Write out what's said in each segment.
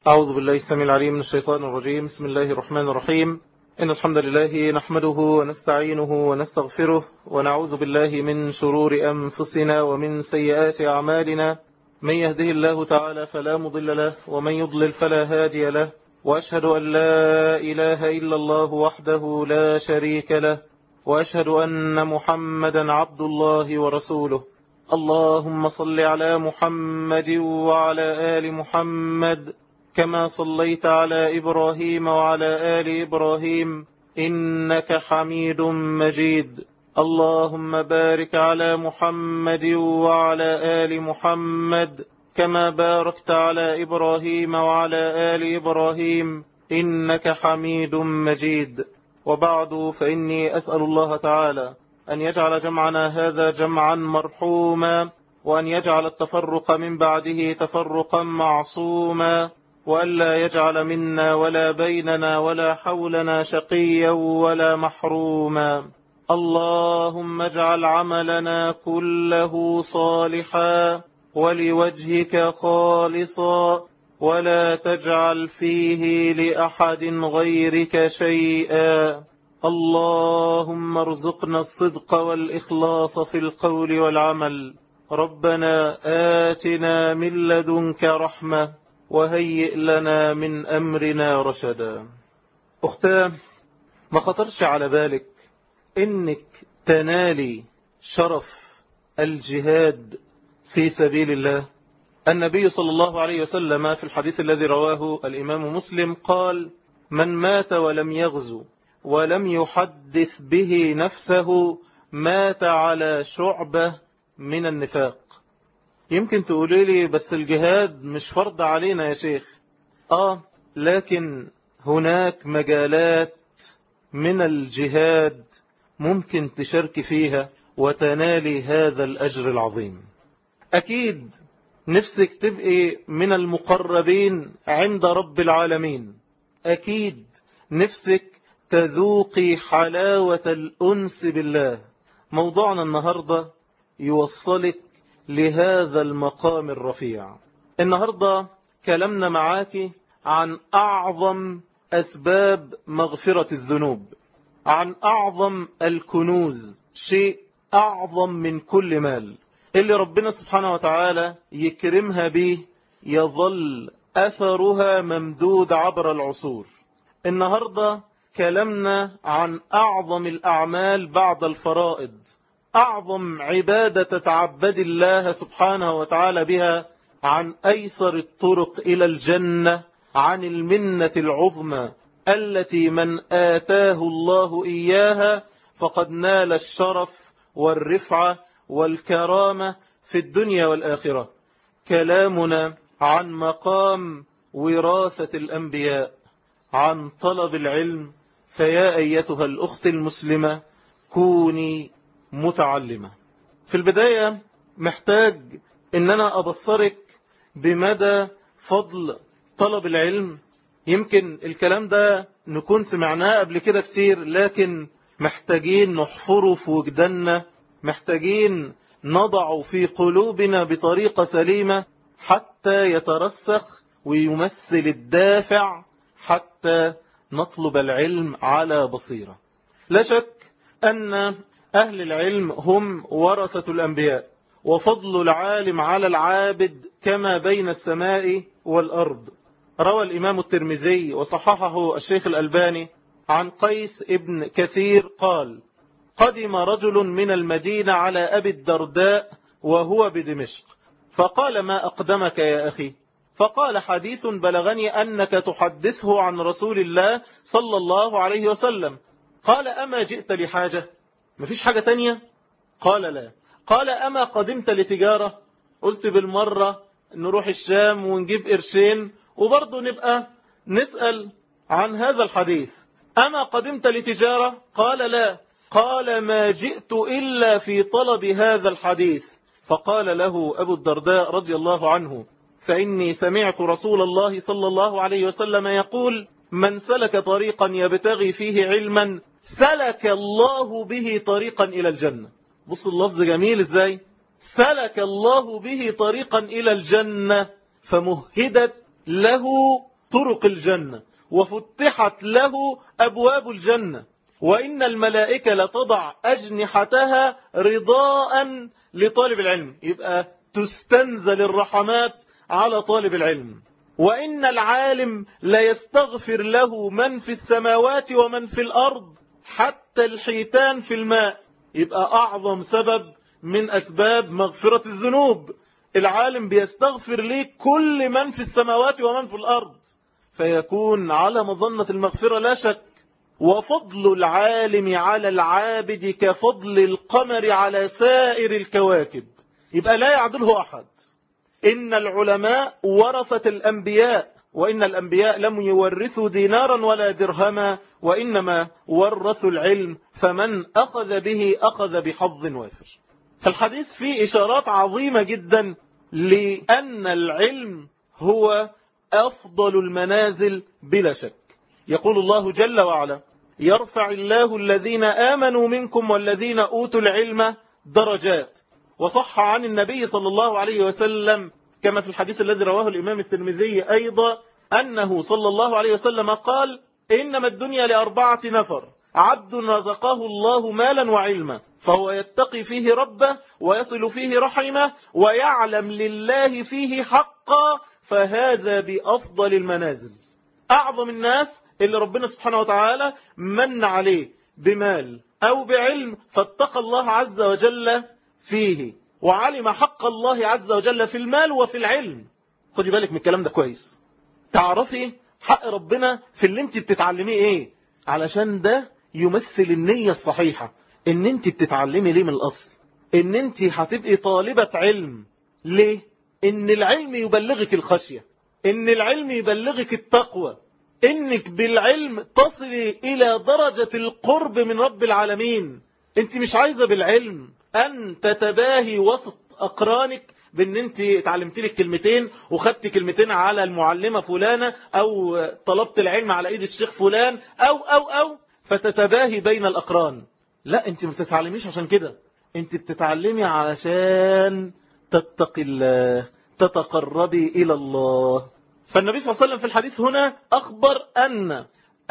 أعوذ بالله السميع العليم من الشيطان الرجيم بسم الله الرحمن الرحيم إن الحمد لله نحمده ونستعينه ونستغفره ونعوذ بالله من شرور أنفسنا ومن سيئات أعمالنا من يهده الله تعالى فلا مضل له ومن يضلل فلا هادي له وأشهد أن لا إله إلا الله وحده لا شريك له وأشهد أن محمدا عبد الله ورسوله اللهم صل على محمد وعلى آل محمد كما صليت على إبراهيم وعلى آل إبراهيم إنك حميد مجيد اللهم بارك على محمد وعلى آل محمد كما باركت على إبراهيم وعلى آل إبراهيم إنك حميد مجيد وبعد فإني أسأل الله تعالى أن يجعل جمعنا هذا جمعا مرحوما وأن يجعل التفرق من بعده تفرقا معصوما وألا يجعل منا ولا بيننا ولا حولنا شقيا ولا محروما اللهم اجعل عملنا كله صالحا ولوجهك خالصا ولا تجعل فيه لأحد غيرك شيئا اللهم ارزقنا الصدق والإخلاص في القول والعمل ربنا آتنا من لدنك رحمة وهيئ لنا من أمرنا رشدا أختاه ما خطرش على بالك إنك تنالي شرف الجهاد في سبيل الله النبي صلى الله عليه وسلم في الحديث الذي رواه الإمام مسلم قال من مات ولم يغزو ولم يحدث به نفسه مات على شعبة من النفاق يمكن تقولي لي بس الجهاد مش فرض علينا يا شيخ آه لكن هناك مجالات من الجهاد ممكن تشارك فيها وتنالي هذا الأجر العظيم أكيد نفسك تبقي من المقربين عند رب العالمين أكيد نفسك تذوقي حلاوة الأنس بالله موضوعنا النهاردة يوصلك لهذا المقام الرفيع النهاردة كلامنا معاك عن أعظم أسباب مغفرة الذنوب عن أعظم الكنوز شيء أعظم من كل مال اللي ربنا سبحانه وتعالى يكرمها به يظل أثرها ممدود عبر العصور النهاردة كلامنا عن أعظم الأعمال بعد الفرائض أعظم عبادة تعبد الله سبحانه وتعالى بها عن أيسر الطرق إلى الجنة عن المنة العظمى التي من آتاه الله إياها فقد نال الشرف والرفعة والكرامة في الدنيا والآخرة كلامنا عن مقام وراثة الأنبياء عن طلب العلم فيا أيتها الأخت المسلمة كوني متعلمة في البداية محتاج ان انا ابصرك بمدى فضل طلب العلم يمكن الكلام ده نكون سمعناه قبل كده كتير لكن محتاجين نحفره في وجداننا محتاجين نضع في قلوبنا بطريقة سليمة حتى يترسخ ويمثل الدافع حتى نطلب العلم على بصيرة لا شك أن أهل العلم هم ورثة الأنبياء وفضل العالم على العابد كما بين السماء والأرض روى الإمام الترمذي وصححه الشيخ الألباني عن قيس ابن كثير قال قدم رجل من المدينة على أبي الدرداء وهو بدمشق فقال ما أقدمك يا أخي فقال حديث بلغني أنك تحدثه عن رسول الله صلى الله عليه وسلم قال أما جئت لحاجة مفيش حاجة تانية قال لا قال أما قدمت لتجارة قلت بالمرة نروح الشام ونجيب قرشين وبرضه نبقى نسأل عن هذا الحديث أما قدمت لتجارة قال لا قال ما جئت إلا في طلب هذا الحديث فقال له أبو الدرداء رضي الله عنه فإني سمعت رسول الله صلى الله عليه وسلم يقول من سلك طريقا يبتغي فيه علما سلك الله به طريقا إلى الجنة بص اللفظ جميل إزاي سلك الله به طريقا إلى الجنة فمهدت له طرق الجنة وفتحت له أبواب الجنة وإن الملائكة لتضع أجنحتها رضاء لطالب العلم يبقى تستنزل الرحمات على طالب العلم وإن العالم ليستغفر له من في السماوات ومن في الأرض حتى الحيتان في الماء يبقى أعظم سبب من أسباب مغفرة الذنوب العالم بيستغفر ليه كل من في السماوات ومن في الأرض فيكون على مظنة المغفرة لا شك وفضل العالم على العابد كفضل القمر على سائر الكواكب يبقى لا يعدله أحد إن العلماء ورثة الأنبياء وإن الأنبياء لم يورثوا دينارا ولا درهما وإنما ورثوا العلم فمن أخذ به أخذ بحظ وافر فالحديث فيه إشارات عظيمة جدا لأن العلم هو أفضل المنازل بلا شك يقول الله جل وعلا يرفع الله الذين آمنوا منكم والذين أوتوا العلم درجات وصح عن النبي صلى الله عليه وسلم كما في الحديث الذي رواه الإمام الترمذي أيضا أنه صلى الله عليه وسلم قال إنما الدنيا لأربعة نفر عبد رزقه الله مالا وعلما فهو يتقي فيه ربه ويصل فيه رحمه ويعلم لله فيه حقا فهذا بأفضل المنازل أعظم الناس اللي ربنا سبحانه وتعالى من عليه بمال أو بعلم فاتقى الله عز وجل فيه وعلم حق الله عز وجل في المال وفي العلم خدي بالك من الكلام ده كويس تعرفي حق ربنا في اللي انت بتتعلميه ايه علشان ده يمثل النية الصحيحة ان انت بتتعلمي ليه من الاصل ان انت هتبقي طالبة علم ليه ان العلم يبلغك الخشية ان العلم يبلغك التقوى انك بالعلم تصلي الى درجة القرب من رب العالمين انت مش عايزة بالعلم ان تتباهي وسط اقرانك بان انت اتعلمت لك كلمتين وخدت كلمتين على المعلمة فلانة او طلبت العلم على ايد الشيخ فلان او او او فتتباهي بين الاقران لا انت ما بتتعلميش عشان كده انت بتتعلمي علشان تتقي الله تتقربي الى الله فالنبي صلى الله عليه وسلم في الحديث هنا اخبر ان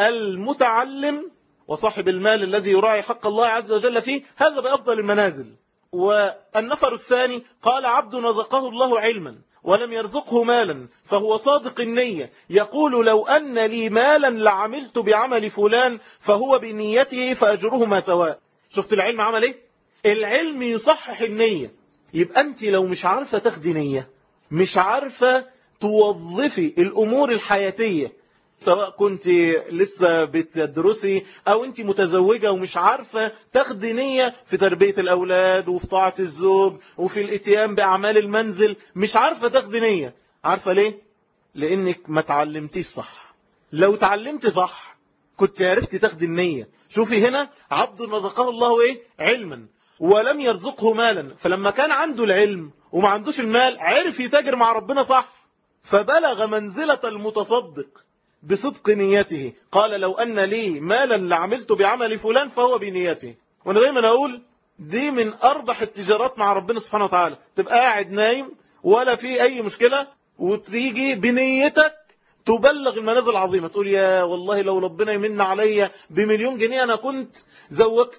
المتعلم وصاحب المال الذي يراعي حق الله عز وجل فيه هذا بأفضل المنازل والنفر الثاني قال عبد رزقه الله علما ولم يرزقه مالا فهو صادق النية يقول لو أن لي مالا لعملت بعمل فلان فهو بنيته فأجرهما سواء شفت العلم عمل ايه العلم يصحح النية يبقى أنت لو مش عارفة تاخدي نية مش عارفة توظفي الأمور الحياتية سواء كنت لسه بتدرسي او انت متزوجة ومش عارفة تاخدي نية في تربية الاولاد وفي طاعة الزوج وفي الاتيان باعمال المنزل مش عارفة تاخدي نية عارفة ليه لانك ما تعلمتيش صح لو تعلمت صح كنت عرفتي تاخدي النية شوفي هنا عبد رزقه الله ايه علما ولم يرزقه مالا فلما كان عنده العلم وما عندوش المال عرف يتاجر مع ربنا صح فبلغ منزلة المتصدق بصدق نيته قال لو أن لي مالا لعملت بعمل فلان فهو بنيته وأنا دايما أقول دي من أربح التجارات مع ربنا سبحانه وتعالى تبقى قاعد نايم ولا في أي مشكلة وتيجي بنيتك تبلغ المنازل العظيمة تقول يا والله لو ربنا يمن عليا بمليون جنيه أنا كنت زوجت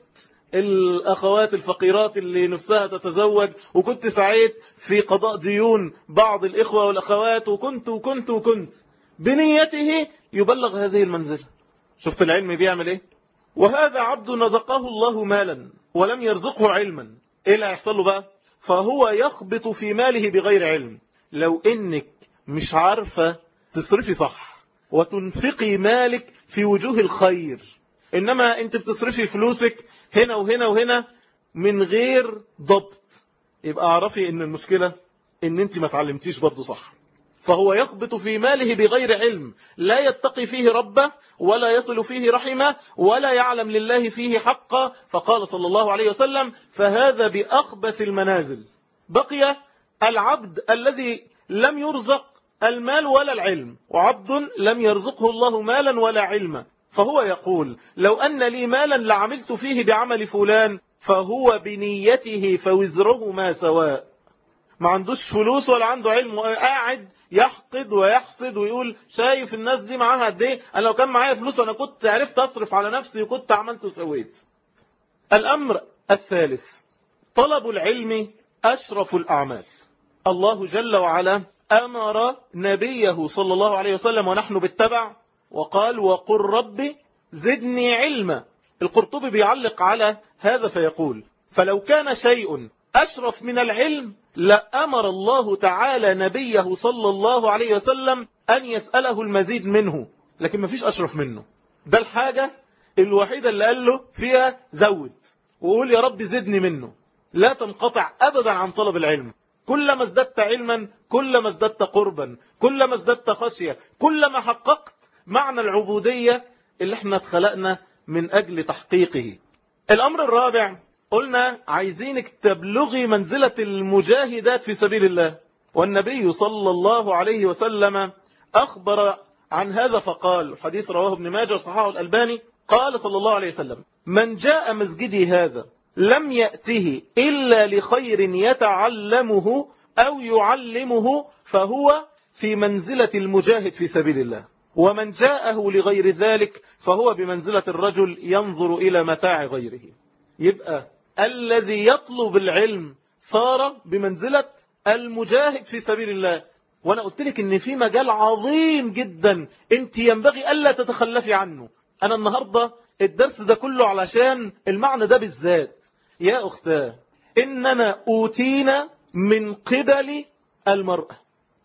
الأخوات الفقيرات اللي نفسها تتزوج وكنت سعيت في قضاء ديون بعض الإخوة والأخوات وكنت وكنت وكنت بنيته يبلغ هذه المنزلة شفت العلم بيعمل ايه وهذا عبد رزقه الله مالا ولم يرزقه علما ايه اللي هيحصل له بقى فهو يخبط في ماله بغير علم لو انك مش عارفة تصرفي صح وتنفقي مالك في وجوه الخير انما انت بتصرفي فلوسك هنا وهنا وهنا من غير ضبط يبقى اعرفي ان المشكلة ان انت ما تعلمتيش برضه صح فهو يخبط في ماله بغير علم لا يتقي فيه ربه ولا يصل فيه رحمه ولا يعلم لله فيه حقا فقال صلى الله عليه وسلم فهذا بأخبث المنازل بقي العبد الذي لم يرزق المال ولا العلم وعبد لم يرزقه الله مالا ولا علما فهو يقول لو أن لي مالا لعملت فيه بعمل فلان فهو بنيته فوزرهما سواء ما عندوش فلوس ولا عنده علم قاعد يحقد ويحسد ويقول شايف الناس دي معاها قد ايه انا لو كان معايا فلوس انا كنت عرفت اصرف على نفسي وكنت عملت وسويت الامر الثالث طلب العلم اشرف الاعمال الله جل وعلا امر نبيه صلى الله عليه وسلم ونحن بالتبع وقال وقل رب زدني علما القرطبي بيعلق على هذا فيقول فلو كان شيء أشرف من العلم لأمر الله تعالى نبيه صلى الله عليه وسلم أن يسأله المزيد منه لكن ما فيش أشرف منه ده الحاجة الوحيدة اللي قال له فيها زود وقول يا رب زدني منه لا تنقطع أبدا عن طلب العلم كلما ازددت علما كلما ازددت قربا كلما ازددت خشية كلما حققت معنى العبودية اللي احنا اتخلقنا من أجل تحقيقه الأمر الرابع قلنا عايزينك تبلغي منزلة المجاهدات في سبيل الله والنبي صلى الله عليه وسلم أخبر عن هذا فقال حديث رواه ابن ماجه وصححه الألباني قال صلى الله عليه وسلم من جاء مسجدي هذا لم يأته إلا لخير يتعلمه أو يعلمه فهو في منزلة المجاهد في سبيل الله ومن جاءه لغير ذلك فهو بمنزلة الرجل ينظر إلى متاع غيره يبقى الذي يطلب العلم صار بمنزلة المجاهد في سبيل الله وانا قلت لك ان في مجال عظيم جدا انت ينبغي الا تتخلفي عنه انا النهاردة الدرس ده كله علشان المعنى ده بالذات يا اختاه اننا اوتينا من قبل المرأة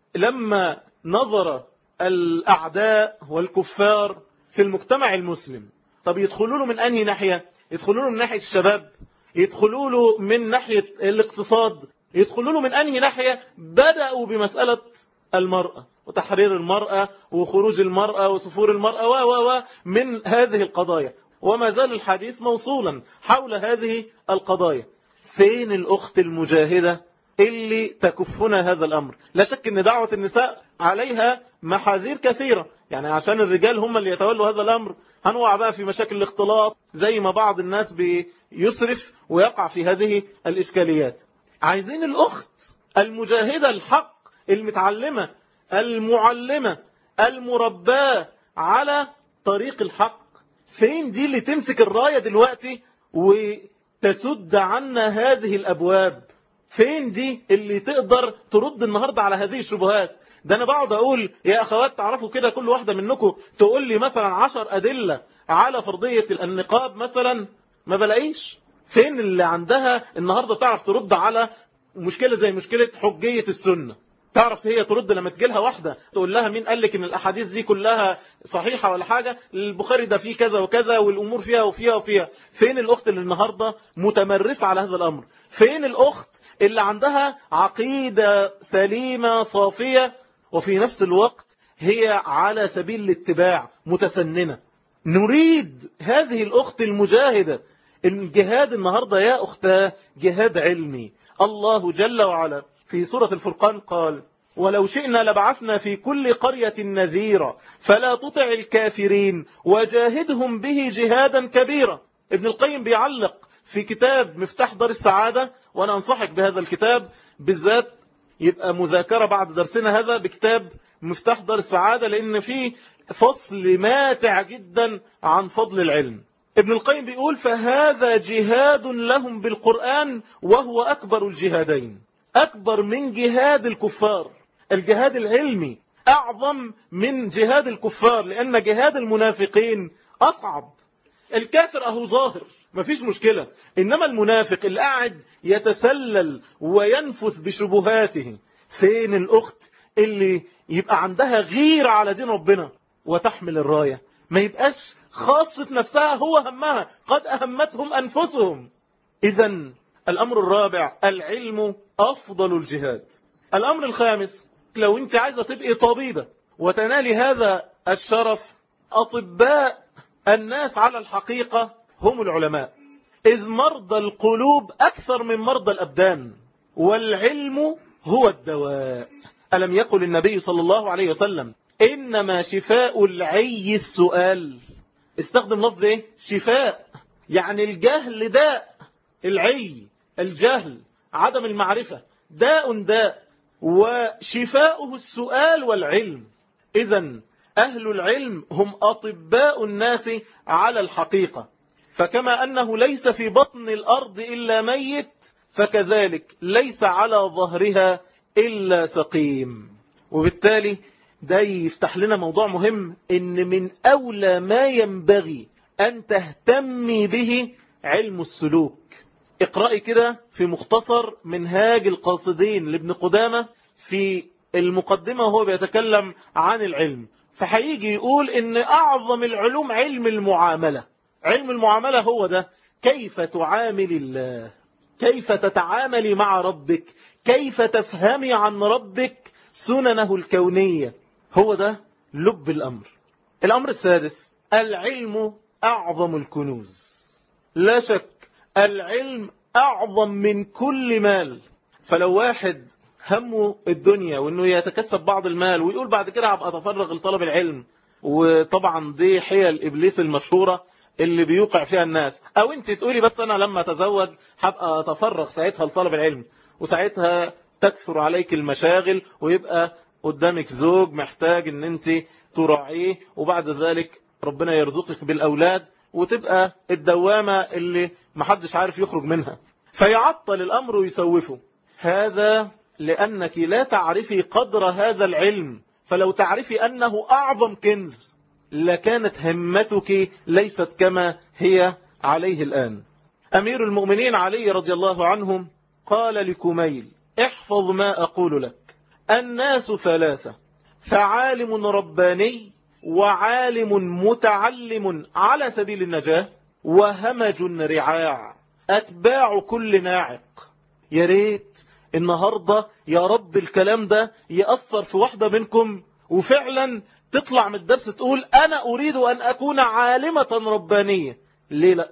لما نظر الاعداء والكفار في المجتمع المسلم طب يدخلوا له من انهي ناحية يدخلوا له من ناحية الشباب يدخلوا له من ناحية الاقتصاد يدخلوا له من أنهي ناحية بدأوا بمسألة المرأة وتحرير المرأة وخروج المرأة وسفور المرأة و و و من هذه القضايا وما زال الحديث موصولا حول هذه القضايا فين الأخت المجاهدة اللي تكفنا هذا الأمر لا شك أن دعوة النساء عليها محاذير كثيرة يعني عشان الرجال هم اللي يتولوا هذا الأمر هنوع بقى في مشاكل الاختلاط زي ما بعض الناس بيسرف ويقع في هذه الإشكاليات عايزين الأخت المجاهدة الحق المتعلمة المعلمة المرباة على طريق الحق فين دي اللي تمسك الراية دلوقتي وتسد عنا هذه الأبواب فين دي اللي تقدر ترد النهاردة على هذه الشبهات ده أنا بقعد أقول يا أخوات تعرفوا كده كل واحدة منكم تقول لي مثلا عشر أدلة على فرضية النقاب مثلا ما بلاقيش فين اللي عندها النهاردة تعرف ترد على مشكلة زي مشكلة حجية السنة تعرف هي ترد لما تجيلها واحدة تقول لها مين قال لك ان الاحاديث دي كلها صحيحة ولا حاجة البخاري ده فيه كذا وكذا والامور فيها وفيها وفيها فين الاخت اللي النهاردة متمرسة على هذا الامر فين الاخت اللي عندها عقيدة سليمة صافية وفي نفس الوقت هي على سبيل الاتباع متسننة نريد هذه الأخت المجاهدة الجهاد النهاردة يا أختاه جهاد علمي الله جل وعلا في سورة الفرقان قال ولو شئنا لبعثنا في كل قرية نذيرا فلا تطع الكافرين وجاهدهم به جهادا كبيرا ابن القيم بيعلق في كتاب مفتاح دار السعادة وأنا أنصحك بهذا الكتاب بالذات يبقى مذاكرة بعد درسنا هذا بكتاب مفتاح دار السعادة لأن فيه فصل ماتع جدا عن فضل العلم ابن القيم بيقول فهذا جهاد لهم بالقرآن وهو أكبر الجهادين أكبر من جهاد الكفار الجهاد العلمي أعظم من جهاد الكفار لأن جهاد المنافقين أصعب الكافر أهو ظاهر مفيش مشكلة إنما المنافق اللي قاعد يتسلل وينفث بشبهاته فين الأخت اللي يبقى عندها غير على دين ربنا وتحمل الراية ما يبقاش خاصة نفسها هو همها قد أهمتهم أنفسهم إذا الأمر الرابع العلم أفضل الجهاد الأمر الخامس لو أنت عايزة تبقي طبيبة وتنالي هذا الشرف أطباء الناس على الحقيقة هم العلماء إذ مرضى القلوب أكثر من مرضى الأبدان والعلم هو الدواء ألم يقل النبي صلى الله عليه وسلم إنما شفاء العي السؤال استخدم لفظ إيه؟ شفاء يعني الجهل داء العي الجهل عدم المعرفة داء داء وشفاؤه السؤال والعلم إذا أهل العلم هم أطباء الناس على الحقيقة فكما أنه ليس في بطن الأرض إلا ميت فكذلك ليس على ظهرها إلا سقيم وبالتالي ده يفتح لنا موضوع مهم إن من أولى ما ينبغي أن تهتمي به علم السلوك اقرأي كده في مختصر منهاج القاصدين لابن قدامة في المقدمة وهو بيتكلم عن العلم فحيجي يقول ان اعظم العلوم علم المعاملة علم المعاملة هو ده كيف تعامل الله كيف تتعاملي مع ربك كيف تفهمي عن ربك سننه الكونية هو ده لب الأمر الأمر السادس العلم أعظم الكنوز لا شك العلم أعظم من كل مال فلو واحد همه الدنيا وانه يتكسب بعض المال ويقول بعد كده هبقى اتفرغ لطلب العلم وطبعا دي حيل ابليس المشهوره اللي بيوقع فيها الناس او انت تقولي بس انا لما اتزوج هبقى اتفرغ ساعتها لطلب العلم وساعتها تكثر عليك المشاغل ويبقى قدامك زوج محتاج ان انت تراعيه وبعد ذلك ربنا يرزقك بالاولاد وتبقى الدوامة اللي محدش عارف يخرج منها فيعطل الامر ويسوفه هذا لأنك لا تعرفي قدر هذا العلم فلو تعرفي أنه أعظم كنز لكانت همتك ليست كما هي عليه الآن أمير المؤمنين علي رضي الله عنهم قال لكميل احفظ ما أقول لك الناس ثلاثة فعالم رباني وعالم متعلم على سبيل النجاة وهمج رعاع أتباع كل ناعق يا ريت النهاردة يا رب الكلام ده يأثر في واحدة منكم وفعلا تطلع من الدرس تقول أنا أريد أن أكون عالمة ربانية ليه لا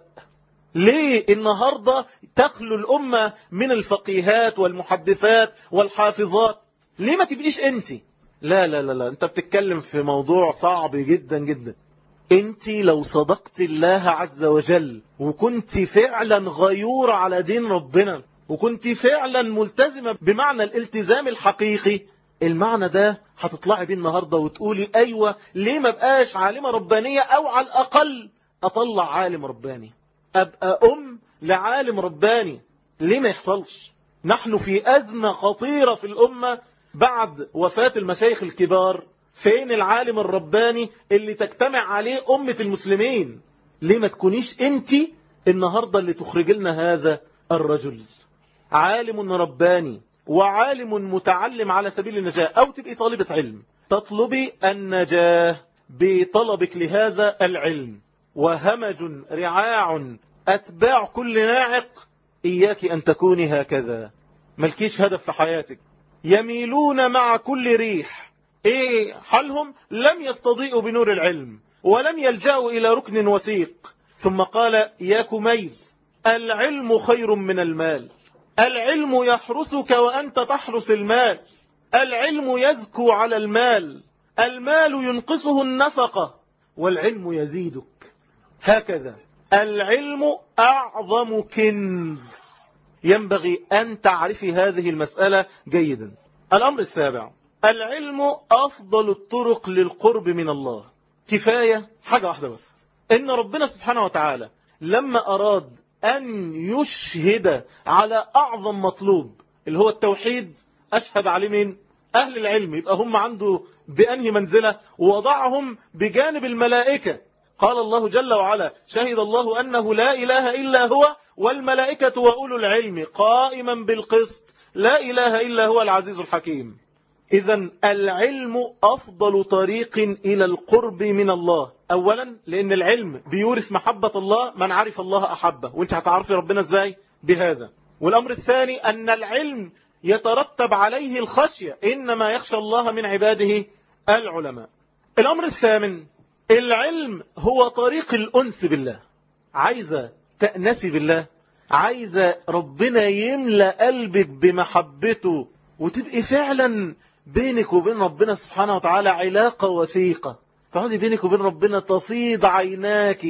ليه النهاردة تخلو الأمة من الفقيهات والمحدثات والحافظات ليه ما تبقيش أنت لا لا لا لا أنت بتتكلم في موضوع صعب جدا جدا أنت لو صدقت الله عز وجل وكنت فعلا غيور على دين ربنا وكنت فعلا ملتزمة بمعنى الالتزام الحقيقي المعنى ده هتطلعي بيه النهاردة وتقولي أيوة ليه ما بقاش عالمة ربانية أو على الأقل أطلع عالم رباني أبقى أم لعالم رباني ليه ما يحصلش نحن في أزمة خطيرة في الأمة بعد وفاة المشايخ الكبار فين العالم الرباني اللي تجتمع عليه أمة المسلمين ليه ما تكونيش أنت النهاردة اللي تخرج لنا هذا الرجل عالم رباني وعالم متعلم على سبيل النجاة أو تبقي طالبة علم تطلبي النجاة بطلبك لهذا العلم وهمج رعاع أتباع كل ناعق إياك أن تكوني هكذا ملكيش هدف في حياتك يميلون مع كل ريح إيه حالهم لم يستضيئوا بنور العلم ولم يلجأوا إلى ركن وثيق ثم قال يا كميل العلم خير من المال العلم يحرسك وأنت تحرس المال العلم يزكو على المال المال ينقصه النفقة والعلم يزيدك هكذا العلم أعظم كنز ينبغي أن تعرفي هذه المسألة جيدا الأمر السابع العلم أفضل الطرق للقرب من الله كفاية حاجة واحدة بس إن ربنا سبحانه وتعالى لما أراد أن يشهد على أعظم مطلوب اللي هو التوحيد أشهد عليه من أهل العلم يبقى هم عنده بأنهي منزلة ووضعهم بجانب الملائكة قال الله جل وعلا شهد الله أنه لا إله إلا هو والملائكة وأولو العلم قائما بالقسط لا إله إلا هو العزيز الحكيم إذا العلم أفضل طريق إلى القرب من الله أولا لأن العلم بيورث محبة الله من عرف الله أحبه وانت هتعرفي ربنا ازاي بهذا والأمر الثاني أن العلم يترتب عليه الخشية إنما يخشى الله من عباده العلماء الأمر الثامن العلم هو طريق الأنس بالله عايزة تأنسي بالله عايزة ربنا يملأ قلبك بمحبته وتبقي فعلا بينك وبين ربنا سبحانه وتعالى علاقة وثيقة تقعدي بينك وبين ربنا تفيض عيناك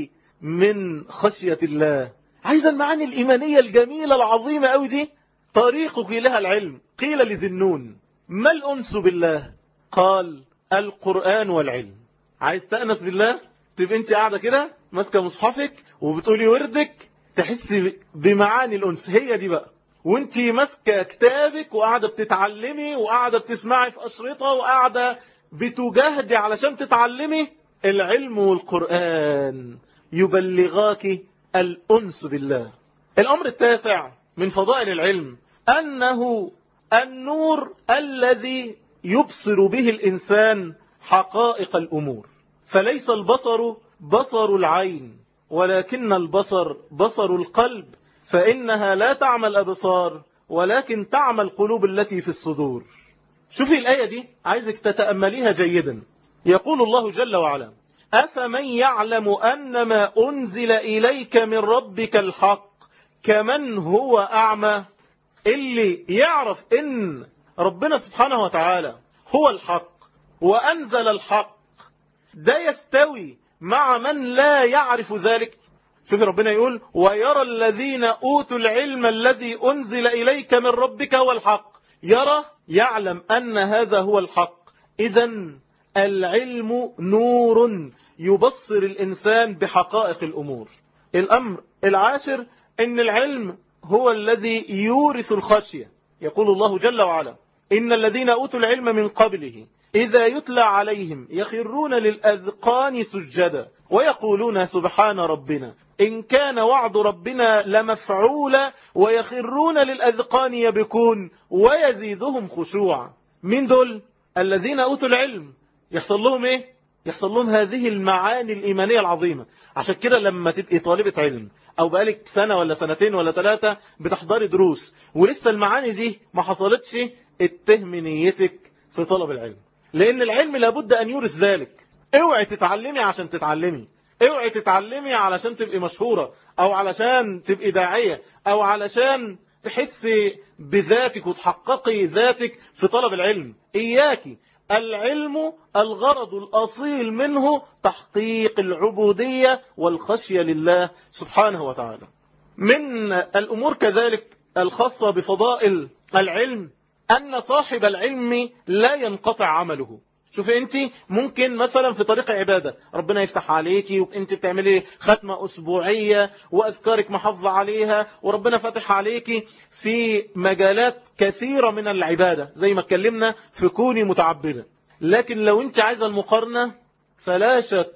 من خشية الله عايزة المعاني الإيمانية الجميلة العظيمة أوي دي طريقك لها العلم قيل لذنون ما الأنس بالله قال القرآن والعلم عايز تأنس بالله تبقى انت قاعدة كده ماسكة مصحفك وبتقولي وردك تحس بمعاني الأنس هي دي بقى وانت ماسكة كتابك وقاعدة بتتعلمي وقاعدة بتسمعي في أشرطة وقاعدة بتجاهدي علشان تتعلمي العلم والقرآن يبلغاك الأنس بالله الأمر التاسع من فضائل العلم أنه النور الذي يبصر به الإنسان حقائق الأمور فليس البصر بصر العين ولكن البصر بصر القلب فإنها لا تعمل أبصار ولكن تعمل القلوب التي في الصدور شوفي الآية دي عايزك تتأمليها جيدا يقول الله جل وعلا أفمن يعلم أن ما أنزل إليك من ربك الحق كمن هو أعمى اللي يعرف إن ربنا سبحانه وتعالى هو الحق وأنزل الحق ده يستوي مع من لا يعرف ذلك شوف ربنا يقول ويرى الذين أوتوا العلم الذي أنزل إليك من ربك هو الحق يرى يعلم أن هذا هو الحق إذا العلم نور يبصر الإنسان بحقائق الأمور الأمر العاشر أن العلم هو الذي يورث الخشية يقول الله جل وعلا إن الذين أوتوا العلم من قبله إذا يتلى عليهم يخرون للأذقان سجدا ويقولون سبحان ربنا إن كان وعد ربنا لمفعولا ويخرون للأذقان يبكون ويزيدهم خشوعا من دول الذين أوتوا العلم يحصل لهم إيه يحصل لهم هذه المعاني الإيمانية العظيمة عشان كده لما تبقي طالبة علم أو بقالك سنة ولا سنتين ولا ثلاثة بتحضري دروس ولسه المعاني دي ما حصلتش اتهم نيتك في طلب العلم لأن العلم لابد أن يورث ذلك اوعي تتعلمي عشان تتعلمي اوعي تتعلمي علشان تبقي مشهورة أو علشان تبقي داعية أو علشان تحسي بذاتك وتحققي ذاتك في طلب العلم إياكي العلم الغرض الأصيل منه تحقيق العبودية والخشية لله سبحانه وتعالى من الأمور كذلك الخاصة بفضائل العلم أن صاحب العلم لا ينقطع عمله شوفي انت ممكن مثلا في طريق عبادة ربنا يفتح عليكي وانت بتعملي ختمة أسبوعية وأذكارك محافظة عليها وربنا فتح عليكي في مجالات كثيرة من العبادة زي ما اتكلمنا في كوني متعبدة لكن لو انت عايزة المقارنة فلا شك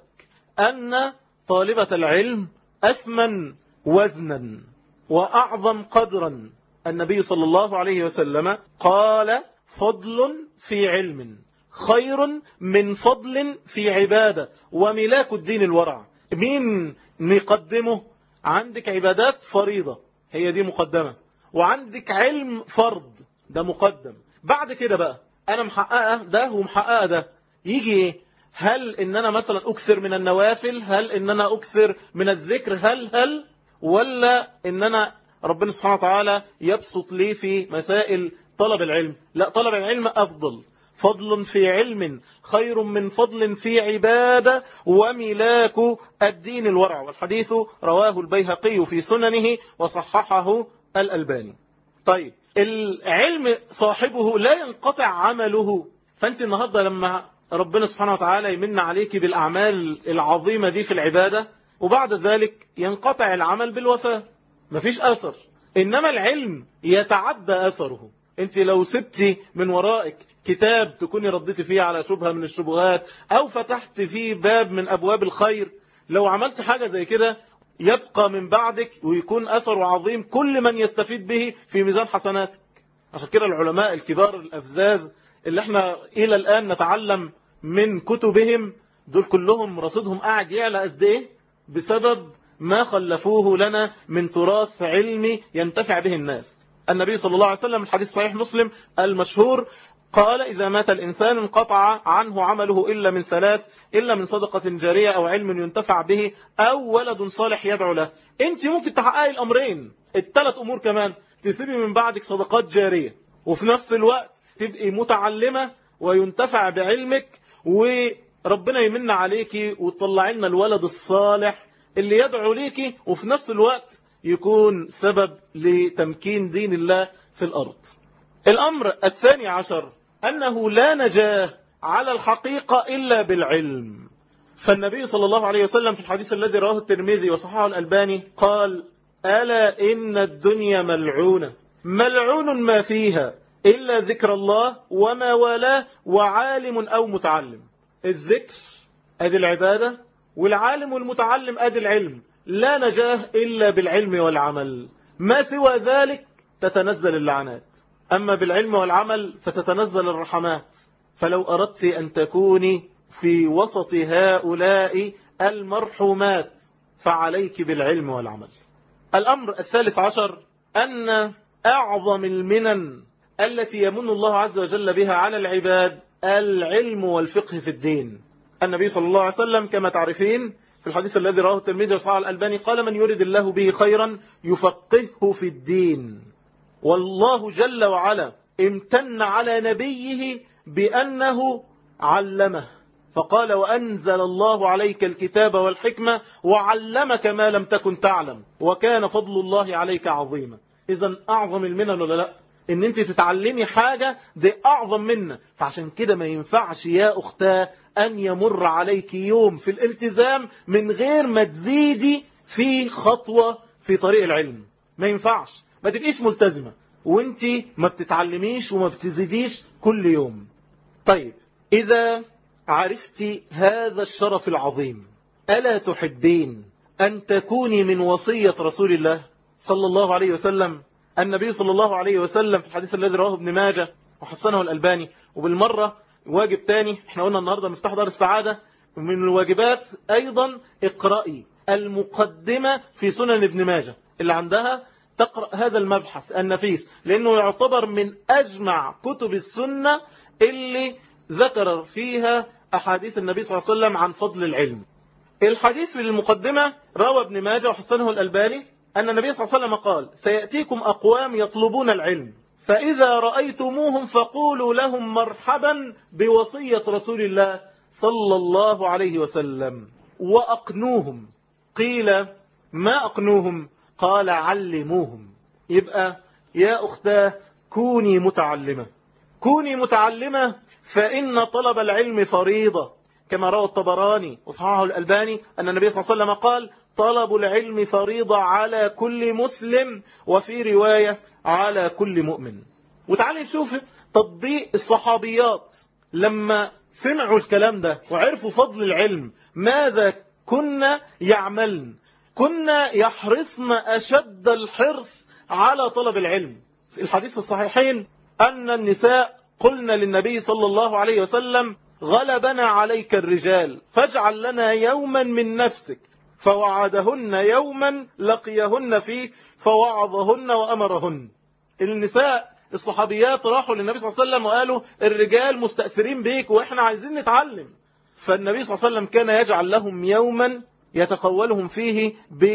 أن طالبة العلم أثمن وزنا وأعظم قدرا النبي صلى الله عليه وسلم قال فضل في علم خير من فضل في عبادة وملاك الدين الورع مين نقدمه عندك عبادات فريضة هي دي مقدمة وعندك علم فرض ده مقدم بعد كده بقى أنا محققة ده ومحققة ده يجي إيه هل إن أنا مثلا أكثر من النوافل هل إن أنا أكثر من الذكر هل هل ولا إن أنا ربنا سبحانه وتعالى يبسط لي في مسائل طلب العلم لا طلب العلم أفضل فضل في علم خير من فضل في عبادة وملاك الدين الورع والحديث رواه البيهقي في سننه وصححه الألباني طيب العلم صاحبه لا ينقطع عمله فأنت النهاردة لما ربنا سبحانه وتعالى يمن عليك بالأعمال العظيمة دي في العبادة وبعد ذلك ينقطع العمل بالوفاة مفيش أثر إنما العلم يتعدى أثره أنت لو سبتي من ورائك كتاب تكوني رديتي فيه على شبهة من الشبهات أو فتحت فيه باب من أبواب الخير لو عملت حاجة زي كده يبقى من بعدك ويكون أثره عظيم كل من يستفيد به في ميزان حسناتك عشان كده العلماء الكبار الأفزاز اللي احنا إلى الآن نتعلم من كتبهم دول كلهم رصيدهم قاعد يعلى قد ايه بسبب ما خلفوه لنا من تراث علمي ينتفع به الناس النبي صلى الله عليه وسلم الحديث صحيح مسلم المشهور قال إذا مات الإنسان انقطع عنه عمله إلا من ثلاث إلا من صدقة جارية أو علم ينتفع به أو ولد صالح يدعو له أنت ممكن تحققي الأمرين الثلاث أمور كمان تسيبي من بعدك صدقات جارية وفي نفس الوقت تبقي متعلمة وينتفع بعلمك وربنا يمن عليكي وتطلع لنا الولد الصالح اللي يدعو ليكي وفي نفس الوقت يكون سبب لتمكين دين الله في الأرض الأمر الثاني عشر أنه لا نجاه على الحقيقة إلا بالعلم فالنبي صلى الله عليه وسلم في الحديث الذي رواه الترمذي وصححه الألباني قال ألا إن الدنيا ملعونة ملعون ما فيها إلا ذكر الله وما والاه وعالم أو متعلم الذكر أدي العبادة والعالم والمتعلم أدي العلم لا نجاه إلا بالعلم والعمل ما سوى ذلك تتنزل اللعنات أما بالعلم والعمل فتتنزل الرحمات فلو أردت أن تكوني في وسط هؤلاء المرحومات فعليك بالعلم والعمل الأمر الثالث عشر أن أعظم المنن التي يمن الله عز وجل بها على العباد العلم والفقه في الدين النبي صلى الله عليه وسلم كما تعرفين في الحديث الذي رواه الترمذي وصححه الألباني قال من يريد الله به خيرا يفقهه في الدين والله جل وعلا امتن على نبيه بأنه علمه فقال وأنزل الله عليك الكتاب والحكمة وعلمك ما لم تكن تعلم وكان فضل الله عليك عظيما إذا أعظم المنن ولا لا ان انت تتعلمي حاجة دي اعظم منه فعشان كده ما ينفعش يا اختاه ان يمر عليك يوم في الالتزام من غير ما تزيدي في خطوة في طريق العلم ما ينفعش ما تبقيش ملتزمة وانت ما بتتعلميش وما بتزيديش كل يوم طيب اذا عرفت هذا الشرف العظيم ألا تحبين أن تكوني من وصية رسول الله صلى الله عليه وسلم النبي صلى الله عليه وسلم في الحديث الذي رواه ابن ماجه وحسنه الألباني وبالمرة واجب تاني احنا قلنا النهاردة مفتاح دار السعادة من الواجبات أيضا اقرأي المقدمة في سنن ابن ماجه اللي عندها تقرأ هذا المبحث النفيس لأنه يعتبر من أجمع كتب السنة اللي ذكر فيها أحاديث النبي صلى الله عليه وسلم عن فضل العلم الحديث في المقدمة روى ابن ماجه وحسنه الألباني أن النبي صلى الله عليه وسلم قال سيأتيكم أقوام يطلبون العلم فإذا رأيتموهم فقولوا لهم مرحبا بوصية رسول الله صلى الله عليه وسلم وأقنوهم قيل ما أقنوهم قال علموهم يبقى يا أختاه كوني متعلمة كوني متعلمة فإن طلب العلم فريضة كما روى الطبراني وصححه الألباني أن النبي صلى الله عليه وسلم قال طلب العلم فريضة على كل مسلم وفي رواية على كل مؤمن وتعالي نشوف تطبيق الصحابيات لما سمعوا الكلام ده وعرفوا فضل العلم ماذا كنا يعملن كنا يحرصن أشد الحرص على طلب العلم في الحديث في الصحيحين أن النساء قلنا للنبي صلى الله عليه وسلم غلبنا عليك الرجال فاجعل لنا يوما من نفسك فوعدهن يوما لقيهن فيه فوعظهن وأمرهن النساء الصحابيات راحوا للنبي صلى الله عليه وسلم وقالوا الرجال مستأثرين بيك وإحنا عايزين نتعلم فالنبي صلى الله عليه وسلم كان يجعل لهم يوما يتقولهم فيه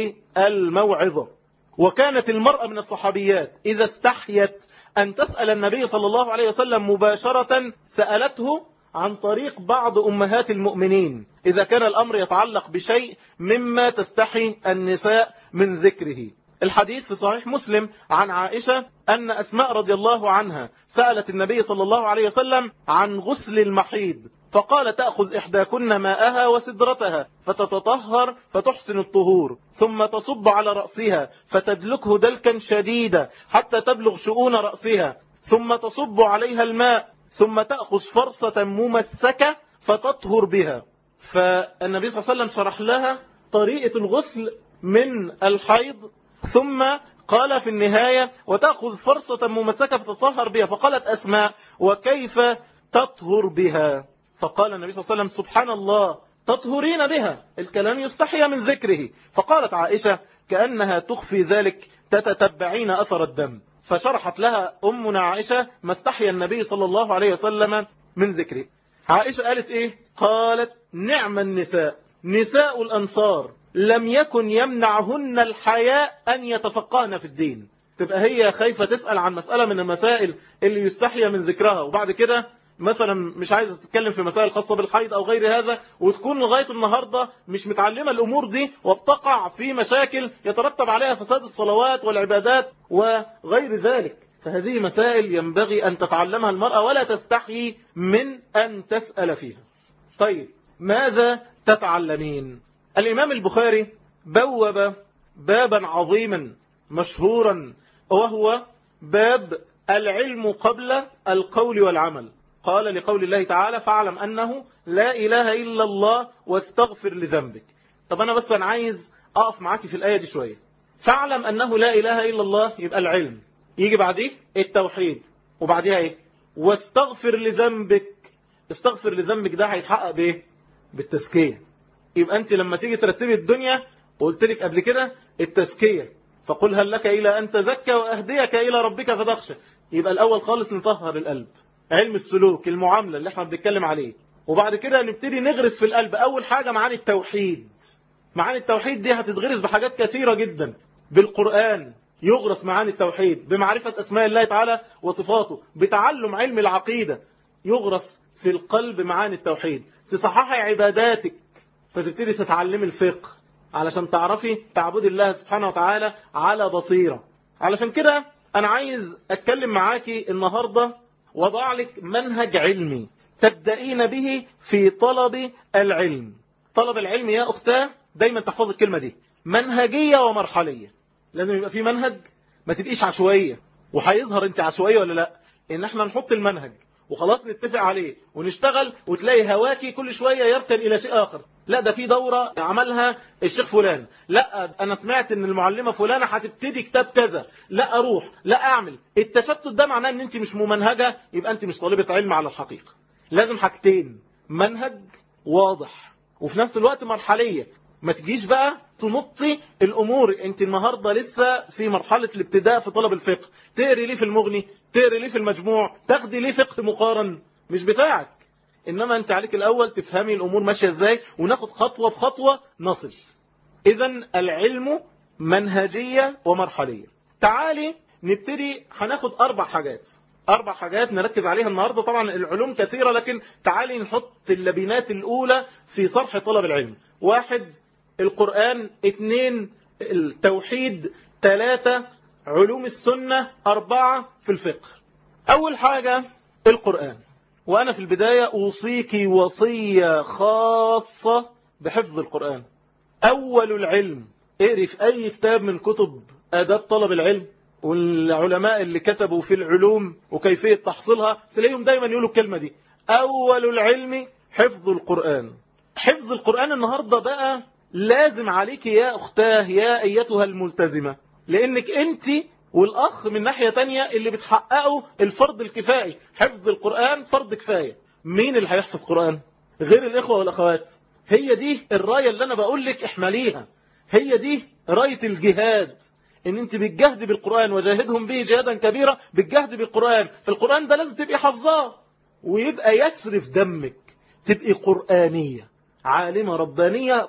بالموعظة وكانت المرأة من الصحابيات إذا استحيت أن تسأل النبي صلى الله عليه وسلم مباشرة سألته عن طريق بعض أمهات المؤمنين إذا كان الأمر يتعلق بشيء مما تستحي النساء من ذكره الحديث في صحيح مسلم عن عائشة أن أسماء رضي الله عنها سألت النبي صلى الله عليه وسلم عن غسل المحيض فقال تأخذ إحداكن ماءها وسدرتها فتتطهر فتحسن الطهور ثم تصب على رأسها فتدلكه دلكا شديدا حتى تبلغ شؤون رأسها ثم تصب عليها الماء ثم تأخذ فرصة ممسكة فتطهر بها فالنبي صلى الله عليه وسلم شرح لها طريقة الغسل من الحيض ثم قال في النهاية وتأخذ فرصة ممسكة فتطهر بها فقالت أسماء وكيف تطهر بها فقال النبي صلى الله عليه وسلم سبحان الله تطهرين بها الكلام يستحي من ذكره فقالت عائشة كأنها تخفي ذلك تتتبعين أثر الدم فشرحت لها أمنا عائشة ما استحي النبي صلى الله عليه وسلم من ذكره عائشة قالت إيه؟ قالت نعم النساء نساء الأنصار لم يكن يمنعهن الحياء أن يتفقهن في الدين تبقى هي خايفة تسأل عن مسألة من المسائل اللي يستحي من ذكرها وبعد كده مثلا مش عايزة تتكلم في مسائل خاصة بالحيض أو غير هذا وتكون لغاية النهاردة مش متعلمة الأمور دي وبتقع في مشاكل يترتب عليها فساد الصلوات والعبادات وغير ذلك فهذه مسائل ينبغي أن تتعلمها المرأة ولا تستحي من أن تسأل فيها طيب ماذا تتعلمين الإمام البخاري بوب بابا عظيما مشهورا وهو باب العلم قبل القول والعمل قال لقول الله تعالى فاعلم أنه لا إله إلا الله واستغفر لذنبك طب أنا بس أنا عايز أقف معاك في الآية دي شوية فاعلم أنه لا إله إلا الله يبقى العلم يجي بعديه التوحيد وبعديها إيه واستغفر لذنبك استغفر لذنبك ده هيتحقق بإيه بالتزكية يبقى أنت لما تيجي ترتبي الدنيا وقلت لك قبل كده التزكية فقل هل لك إلى أن تزكى وأهديك إلى ربك فتخشى يبقى الأول خالص نطهر القلب علم السلوك المعاملة اللي احنا بنتكلم عليه وبعد كده نبتدي نغرس في القلب أول حاجة معاني التوحيد معاني التوحيد دي هتتغرس بحاجات كثيرة جدا بالقرآن يغرس معاني التوحيد بمعرفة أسماء الله تعالى وصفاته بتعلم علم العقيدة يغرس في القلب معاني التوحيد تصححي عباداتك فتبتدي تتعلمي الفقه علشان تعرفي تعبد الله سبحانه وتعالى على بصيرة علشان كده أنا عايز أتكلم معاكي النهاردة وضع لك منهج علمي تبدأين به في طلب العلم طلب العلم يا أختاه دايما تحفظ الكلمة دي منهجية ومرحلية لازم يبقى في منهج ما تبقيش عشوائية وهيظهر انت عشوائية ولا لا ان احنا نحط المنهج وخلاص نتفق عليه ونشتغل وتلاقي هواكي كل شوية يركن إلى شيء آخر لا ده في دورة عملها الشيخ فلان لا أنا سمعت ان المعلمة فلانة هتبتدي كتاب كذا لا أروح لا أعمل التشتت ده معناه ان انت مش ممنهجة يبقى انت مش طالبة علم على الحقيقة لازم حاجتين منهج واضح وفي نفس الوقت مرحلية ما تجيش بقى تنطي الأمور انت النهاردة لسه في مرحلة الابتداء في طلب الفقه تقري ليه في المغني تقري ليه في المجموع تاخدي ليه فقه مقارن مش بتاعك إنما أنت عليك الأول تفهمي الأمور ماشية إزاي وناخد خطوة بخطوة نصل إذا العلم منهجية ومرحلية تعالي نبتدي هناخد أربع حاجات أربع حاجات نركز عليها النهاردة طبعا العلوم كثيرة لكن تعالي نحط اللبنات الأولى في صرح طلب العلم واحد القرآن اثنين التوحيد ثلاثة علوم السنة أربعة في الفقه أول حاجة القرآن وأنا في البداية أوصيك وصية خاصة بحفظ القرآن أول العلم اقري في أي كتاب من كتب آداب طلب العلم والعلماء اللي كتبوا في العلوم وكيفية تحصيلها تلاقيهم دايما يقولوا الكلمة دي أول العلم حفظ القرآن حفظ القرآن النهاردة بقى لازم عليك يا أختاه يا أيتها الملتزمة لأنك أنت والأخ من ناحية تانية اللي بتحققوا الفرض الكفائي حفظ القرآن فرض كفاية مين اللي هيحفظ قرآن غير الإخوة والأخوات هي دي الراية اللي أنا بقول لك احمليها هي دي راية الجهاد ان انت بتجهد بالقرآن وجاهدهم به جهادا كبيرا بتجهد بالقرآن فالقرآن ده لازم تبقي حافظاه ويبقى يسرف دمك تبقي قرآنية عالمة ربانية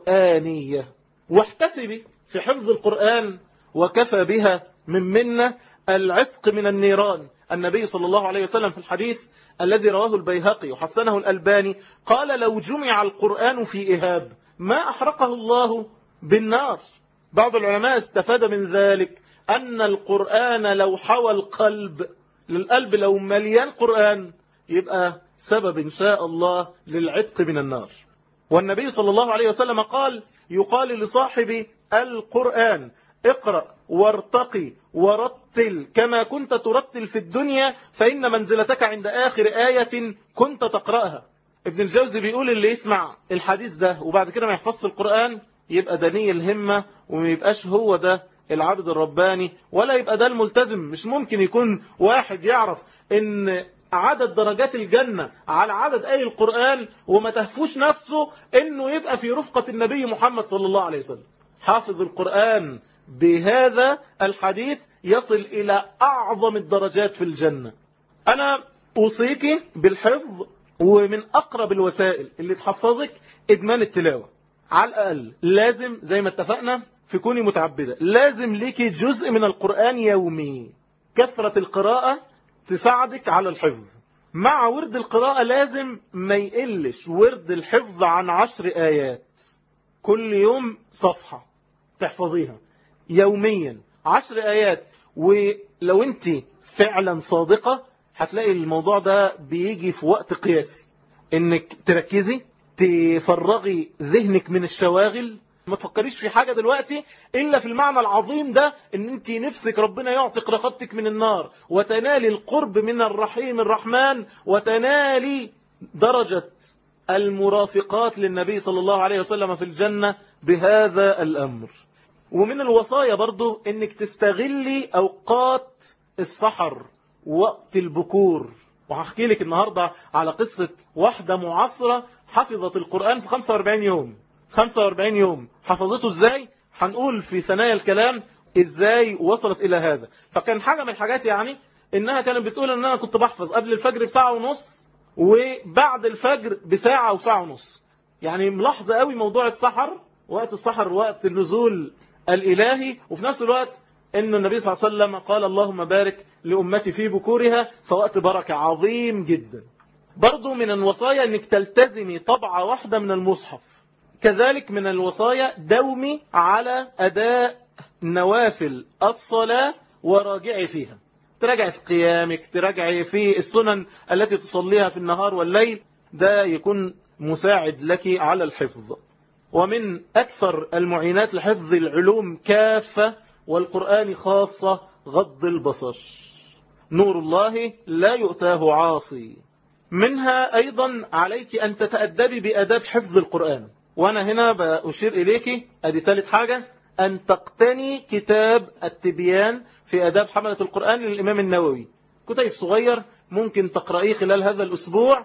قرآنية واحتسبي في حفظ القرآن وكفى بها من منا العتق من النيران النبي صلى الله عليه وسلم في الحديث الذي رواه البيهقي وحسنه الألباني قال لو جمع القرآن في إهاب ما أحرقه الله بالنار بعض العلماء استفاد من ذلك أن القرآن لو حوى القلب للقلب لو مليان قرآن يبقى سبب إن شاء الله للعتق من النار والنبي صلى الله عليه وسلم قال يقال لصاحب القرآن اقرأ وارتقي ورتل كما كنت ترتل في الدنيا فإن منزلتك عند آخر آية كنت تقرأها ابن الجوزي بيقول اللي يسمع الحديث ده وبعد كده ما يحفظش القرآن يبقى دني الهمة وما يبقاش هو ده العبد الرباني ولا يبقى ده الملتزم مش ممكن يكون واحد يعرف ان عدد درجات الجنة على عدد آي القرآن وما تهفوش نفسه انه يبقى في رفقة النبي محمد صلى الله عليه وسلم حافظ القرآن بهذا الحديث يصل إلى أعظم الدرجات في الجنة أنا أوصيك بالحفظ ومن أقرب الوسائل اللي تحفظك إدمان التلاوة على الأقل لازم زي ما اتفقنا في كوني متعبدة لازم ليكي جزء من القرآن يومي كثرة القراءة تساعدك على الحفظ مع ورد القراءة لازم ما يقلش ورد الحفظ عن عشر آيات كل يوم صفحة تحفظيها يوميا عشر آيات ولو انت فعلا صادقة هتلاقي الموضوع ده بيجي في وقت قياسي انك تركزي تفرغي ذهنك من الشواغل ما تفكريش في حاجة دلوقتي إلا في المعنى العظيم ده إن أنت نفسك ربنا يعتق رقبتك من النار وتنالي القرب من الرحيم الرحمن وتنالي درجة المرافقات للنبي صلى الله عليه وسلم في الجنة بهذا الأمر ومن الوصايا برضو إنك تستغلي أوقات السحر وقت البكور وهحكي لك النهاردة على قصة واحدة معاصرة حفظت القرآن في 45 يوم 45 يوم حفظته ازاي هنقول في ثنايا الكلام ازاي وصلت الى هذا فكان حاجة من الحاجات يعني انها كانت بتقول ان انا كنت بحفظ قبل الفجر بساعة ونص وبعد الفجر بساعة وساعة ونص يعني ملاحظة قوي موضوع السحر وقت السحر وقت النزول الإلهي وفي نفس الوقت أن النبي صلى الله عليه وسلم قال اللهم بارك لأمتي في بكورها فوقت بركة عظيم جدا برضو من الوصايا أنك تلتزمي طبعة واحدة من المصحف كذلك من الوصايا دومي على أداء نوافل الصلاة وراجعي فيها تراجعي في قيامك تراجعي في السنن التي تصليها في النهار والليل ده يكون مساعد لك على الحفظ ومن أكثر المعينات لحفظ العلوم كافة والقرآن خاصة غض البصر نور الله لا يؤتاه عاصي منها أيضا عليك أن تتأدبي بأداب حفظ القرآن وأنا هنا بأشير إليك أدي ثالث حاجة أن تقتني كتاب التبيان في أداب حملة القرآن للإمام النووي كتاب صغير ممكن تقرأيه خلال هذا الأسبوع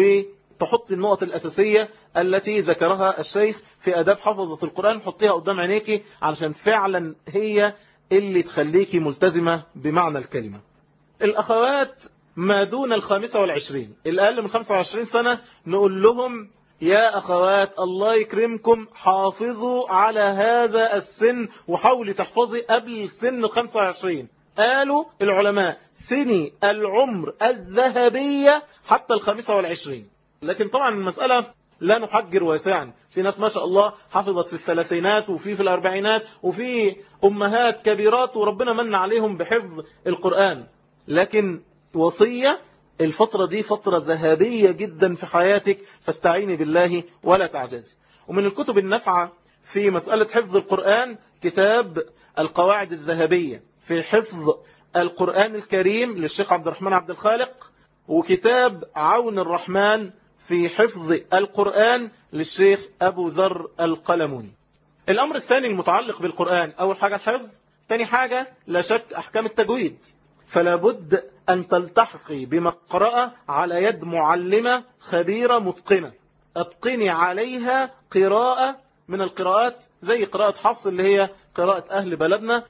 وتحط النقط الأساسية التي ذكرها الشيخ في أداب حفظة القرآن حطيها قدام عينيك علشان فعلا هي اللي تخليكي ملتزمة بمعنى الكلمة الأخوات ما دون الخامسة والعشرين الأقل من 25 سنة نقول لهم يا أخوات الله يكرمكم حافظوا على هذا السن وحاولوا تحفظي قبل السن 25 قالوا العلماء سني العمر الذهبية حتى الخامسة والعشرين لكن طبعا المسألة لا نحجر واسعا في ناس ما شاء الله حفظت في الثلاثينات وفي في الأربعينات وفي أمهات كبيرات وربنا من عليهم بحفظ القرآن لكن وصية الفترة دي فترة ذهبية جدا في حياتك فاستعيني بالله ولا تعجزي ومن الكتب النافعة في مسألة حفظ القرآن كتاب القواعد الذهبية في حفظ القرآن الكريم للشيخ عبد الرحمن عبد الخالق وكتاب عون الرحمن في حفظ القرآن للشيخ أبو ذر القلموني الأمر الثاني المتعلق بالقرآن أول حاجة الحفظ ثاني حاجة لا شك أحكام التجويد فلا بد أن تلتحقي بمقرأة على يد معلمة خبيرة متقنة أتقني عليها قراءة من القراءات زي قراءة حفص اللي هي قراءة أهل بلدنا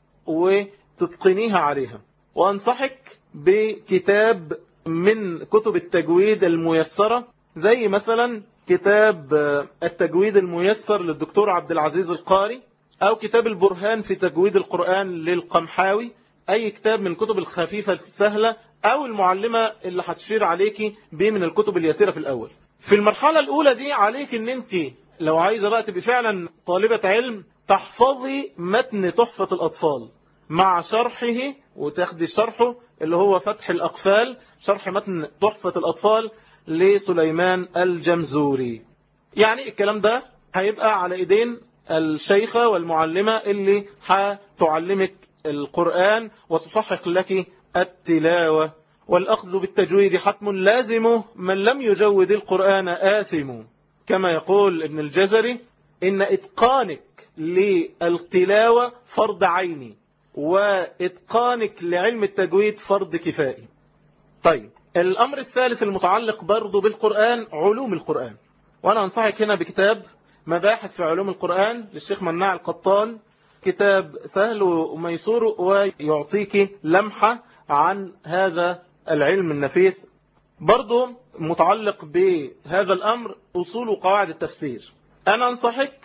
وتتقنيها عليها وأنصحك بكتاب من كتب التجويد الميسرة زي مثلا كتاب التجويد الميسر للدكتور عبد العزيز القاري أو كتاب البرهان في تجويد القرآن للقمحاوي أي كتاب من الكتب الخفيفة السهلة أو المعلمة اللي هتشير عليكي بيه من الكتب اليسيرة في الأول في المرحلة الأولى دي عليك أن أنت لو عايزة بقى تبقي فعلا طالبة علم تحفظي متن تحفة الأطفال مع شرحه وتاخدي شرحه اللي هو فتح الأقفال شرح متن تحفة الأطفال لسليمان الجمزوري يعني الكلام ده هيبقى على ايدين الشيخة والمعلمة اللي هتعلمك القرآن وتصحح لك التلاوة والأخذ بالتجويد حتم لازم من لم يجود القرآن آثم كما يقول ابن الجزري إن إتقانك للتلاوة فرض عيني وإتقانك لعلم التجويد فرض كفائي طيب الأمر الثالث المتعلق برضو بالقرآن علوم القرآن وأنا أنصحك هنا بكتاب مباحث في علوم القرآن للشيخ مناع القطان كتاب سهل وميسور ويعطيك لمحة عن هذا العلم النفيس برضو متعلق بهذا الأمر أصول وقواعد التفسير أنا أنصحك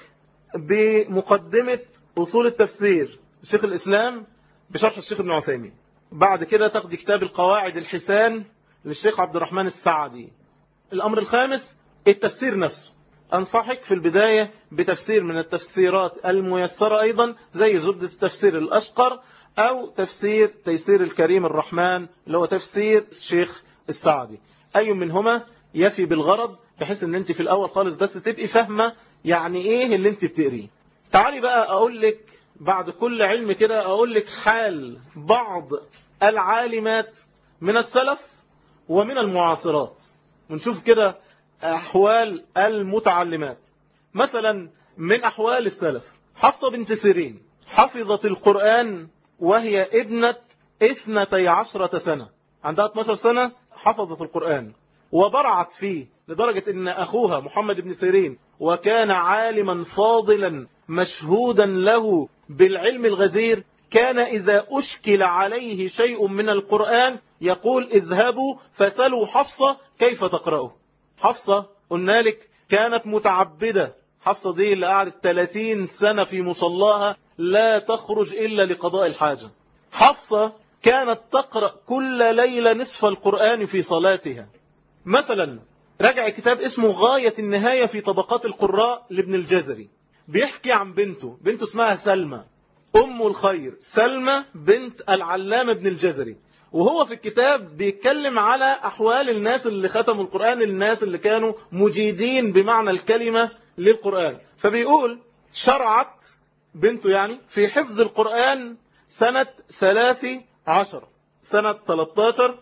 بمقدمة أصول التفسير شيخ الإسلام بشرح الشيخ ابن عثيمين بعد كده تاخدي كتاب القواعد الحسان للشيخ عبد الرحمن السعدي الأمر الخامس التفسير نفسه أنصحك في البداية بتفسير من التفسيرات الميسرة أيضا زي زبدة التفسير الأشقر أو تفسير تيسير الكريم الرحمن اللي هو تفسير الشيخ السعدي أي منهما يفي بالغرض بحيث ان انت في الأول خالص بس تبقي فاهمة يعني ايه اللي انت بتقريه تعالي بقى أقول لك بعد كل علم كده أقول لك حال بعض العالمات من السلف ومن المعاصرات ونشوف كده أحوال المتعلمات مثلا من أحوال السلف حفصة بنت سيرين حفظت القرآن وهي ابنة اثنتي عشرة سنة عندها 12 سنة حفظت القرآن وبرعت فيه لدرجة ان اخوها محمد بن سيرين وكان عالما فاضلا مشهودا له بالعلم الغزير كان إذا أشكل عليه شيء من القرآن يقول اذهبوا فسلوا حفصة كيف تقرأه حفصة قلنا لك كانت متعبدة حفصة دي اللي قعدت 30 سنة في مصلاها لا تخرج إلا لقضاء الحاجة حفصة كانت تقرأ كل ليلة نصف القرآن في صلاتها مثلا رجع كتاب اسمه غاية النهاية في طبقات القراء لابن الجزري بيحكي عن بنته بنته اسمها سلمى أم الخير سلمى بنت العلامة ابن الجزري وهو في الكتاب بيتكلم على أحوال الناس اللي ختموا القرآن الناس اللي كانوا مجيدين بمعنى الكلمة للقرآن فبيقول شرعت بنته يعني في حفظ القرآن سنة ثلاث عشر سنة 13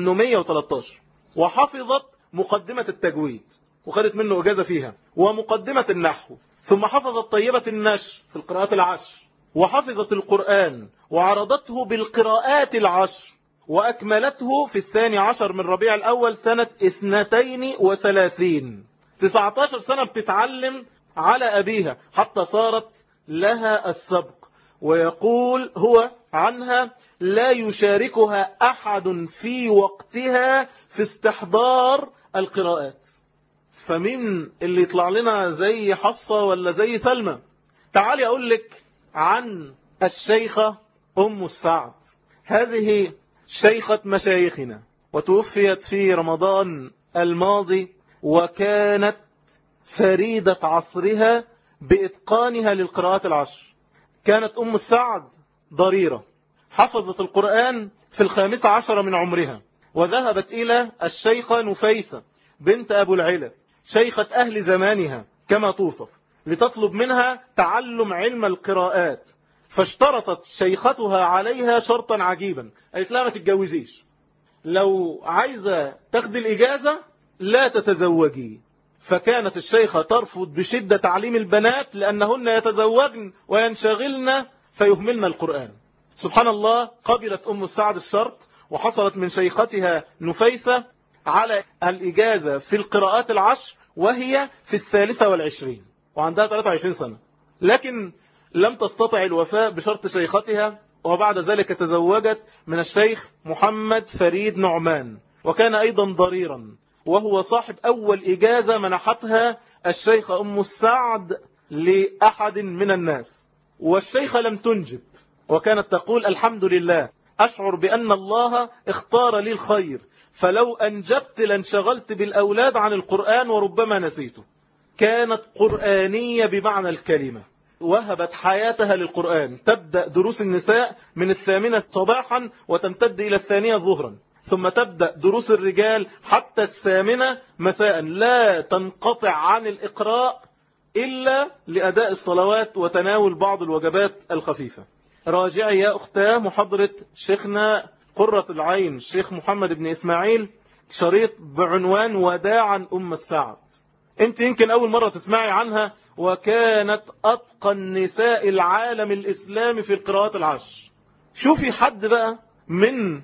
813 وحفظت مقدمة التجويد وخدت منه إجازة فيها ومقدمة النحو ثم حفظت طيبة النشر في القراءات العشر وحفظت القرآن وعرضته بالقراءات العشر وأكملته في الثاني عشر من ربيع الأول سنة اثنتين وثلاثين تسعة عشر سنة بتتعلم على أبيها حتى صارت لها السبق ويقول هو عنها لا يشاركها أحد في وقتها في استحضار القراءات فمين اللي يطلع لنا زي حفصة ولا زي سلمى تعالي أقول لك عن الشيخة أم السعد هذه شيخة مشايخنا وتوفيت في رمضان الماضي وكانت فريدة عصرها بإتقانها للقراءات العشر كانت أم السعد ضريرة حفظت القرآن في الخامسة عشر من عمرها وذهبت إلى الشيخة نفيسة بنت أبو العلا شيخة أهل زمانها كما توصف لتطلب منها تعلم علم القراءات فاشترطت شيختها عليها شرطا عجيبا قالت لا ما تتجوزيش لو عايزة تاخدي الإجازة لا تتزوجي فكانت الشيخة ترفض بشدة تعليم البنات لأنهن يتزوجن وينشغلن فيهملن القرآن سبحان الله قبلت أم السعد الشرط وحصلت من شيختها نفيسة على الإجازة في القراءات العشر وهي في الثالثة والعشرين وعندها 23 سنة لكن لم تستطع الوفاء بشرط شيختها وبعد ذلك تزوجت من الشيخ محمد فريد نعمان وكان أيضا ضريرا وهو صاحب أول إجازة منحتها الشيخ أم السعد لأحد من الناس والشيخة لم تنجب وكانت تقول الحمد لله أشعر بأن الله اختار لي الخير فلو أنجبت لانشغلت بالأولاد عن القرآن وربما نسيته كانت قرآنية بمعنى الكلمة وهبت حياتها للقرآن تبدأ دروس النساء من الثامنة صباحا وتمتد إلى الثانية ظهرا ثم تبدأ دروس الرجال حتى الثامنة مساء لا تنقطع عن الإقراء إلا لأداء الصلوات وتناول بعض الوجبات الخفيفة راجعي يا أختاه محاضرة شيخنا قرة العين الشيخ محمد بن إسماعيل شريط بعنوان وداعا أم السعد انت يمكن أول مرة تسمعي عنها وكانت أتقى النساء العالم الإسلامي في القراءات العشر شوفي حد بقى من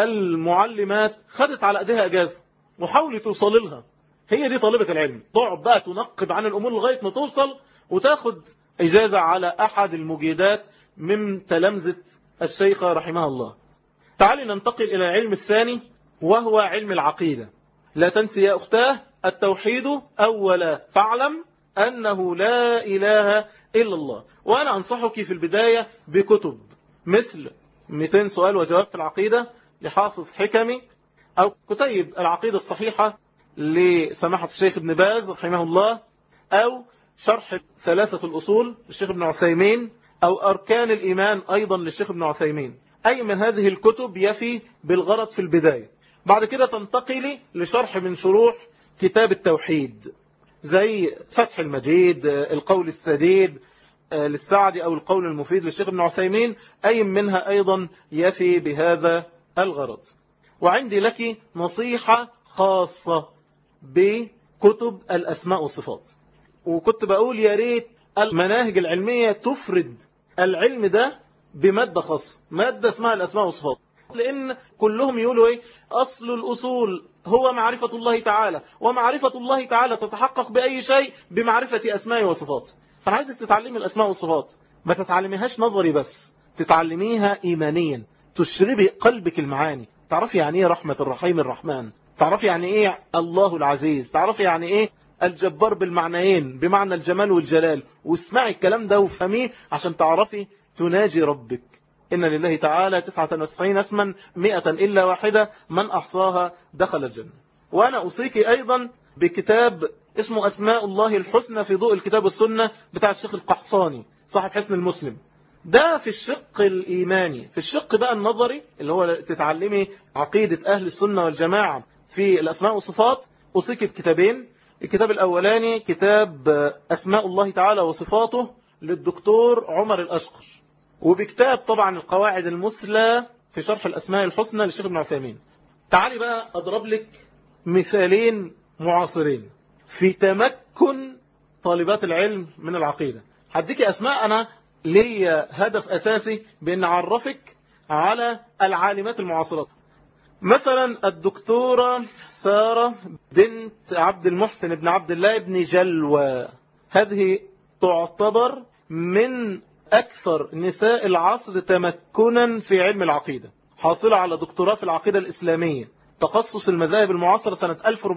المعلمات خدت على أيديها أجازة وحاولي توصل لها هي دي طالبة العلم تقعد بقى تنقب عن الأمور لغاية ما توصل وتاخد إجازة على أحد المجيدات من تلامذة الشيخة رحمها الله تعالي ننتقل إلى العلم الثاني وهو علم العقيدة لا تنسي يا أختاه التوحيد أولا فاعلم أنه لا إله إلا الله وأنا أنصحك في البداية بكتب مثل 200 سؤال وجواب في العقيدة لحافظ حكمي أو كتيب العقيدة الصحيحة لسماحة الشيخ ابن باز رحمه الله أو شرح ثلاثة الأصول للشيخ ابن عثيمين أو أركان الإيمان أيضا للشيخ ابن عثيمين أي من هذه الكتب يفي بالغرض في البداية بعد كده تنتقلي لشرح من شروح كتاب التوحيد زي فتح المجيد القول السديد للسعدي أو القول المفيد للشيخ ابن عثيمين أي منها أيضا يفي بهذا الغرض وعندي لك نصيحة خاصة بكتب الأسماء والصفات وكنت بقول يا ريت المناهج العلمية تفرد العلم ده بمادة خاصة مادة اسمها الأسماء والصفات لأن كلهم يقولوا إيه أصل الأصول هو معرفة الله تعالى ومعرفة الله تعالى تتحقق بأي شيء بمعرفة أسماء وصفات فأنا عايزك تتعلمي الأسماء والصفات ما تتعلميهاش نظري بس تتعلميها إيمانيا تشربي قلبك المعاني تعرفي يعني إيه رحمة الرحيم الرحمن تعرفي يعني إيه الله العزيز تعرفي يعني إيه الجبار بالمعنيين بمعنى الجمال والجلال واسمعي الكلام ده وفهميه عشان تعرفي تناجي ربك إن لله تعالى 99 اسما 100 إلا واحدة من أحصاها دخل الجنة وأنا أوصيك أيضا بكتاب اسمه أسماء الله الحسنى في ضوء الكتاب والسنة بتاع الشيخ القحطاني صاحب حسن المسلم ده في الشق الإيماني في الشق بقى النظري اللي هو تتعلمي عقيدة أهل السنة والجماعة في الأسماء والصفات أوصيك بكتابين الكتاب الأولاني كتاب أسماء الله تعالى وصفاته للدكتور عمر الأشقر وبكتاب طبعا القواعد المثلى في شرح الأسماء الحسنى للشيخ ابن عثيمين تعالي بقى أضرب لك مثالين معاصرين في تمكن طالبات العلم من العقيدة هديك أسماء أنا لي هدف أساسي بأن أعرفك على العالمات المعاصرات مثلا الدكتورة سارة بنت عبد المحسن بن عبد الله بن جلوى هذه تعتبر من أكثر نساء العصر تمكنا في علم العقيدة حاصلة على دكتوراه في العقيدة الإسلامية تخصص المذاهب المعاصرة سنة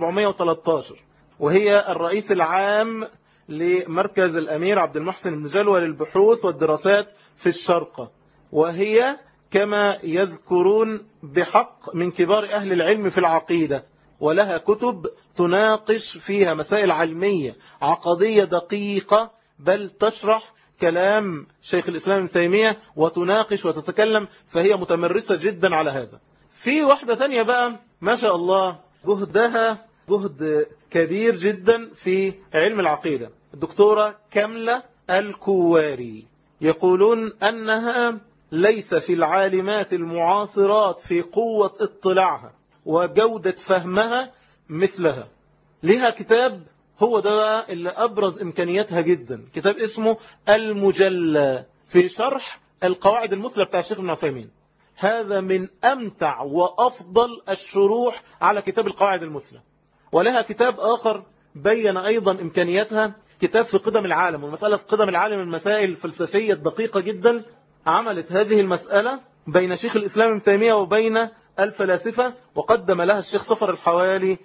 1413 وهي الرئيس العام لمركز الأمير عبد المحسن بن جلوى للبحوث والدراسات في الشرق وهي كما يذكرون بحق من كبار أهل العلم في العقيدة ولها كتب تناقش فيها مسائل علمية عقدية دقيقة بل تشرح كلام شيخ الإسلام ابن تيمية وتناقش وتتكلم فهي متمرسة جدا على هذا في واحدة ثانية بقى ما شاء الله جهدها جهد كبير جدا في علم العقيدة الدكتورة كاملة الكواري يقولون أنها ليس في العالمات المعاصرات في قوة اطلاعها وجودة فهمها مثلها لها كتاب هو ده اللي أبرز إمكانياتها جدا كتاب اسمه المجلى في شرح القواعد المثلى بتاع الشيخ ابن عثيمين هذا من أمتع وأفضل الشروح على كتاب القواعد المثلى ولها كتاب آخر بين أيضا إمكانياتها كتاب في قدم العالم والمسألة في قدم العالم المسائل الفلسفية الدقيقة جدا عملت هذه المسألة بين شيخ الإسلام ابن تيمية وبين الفلاسفة وقدم لها الشيخ صفر الحوالي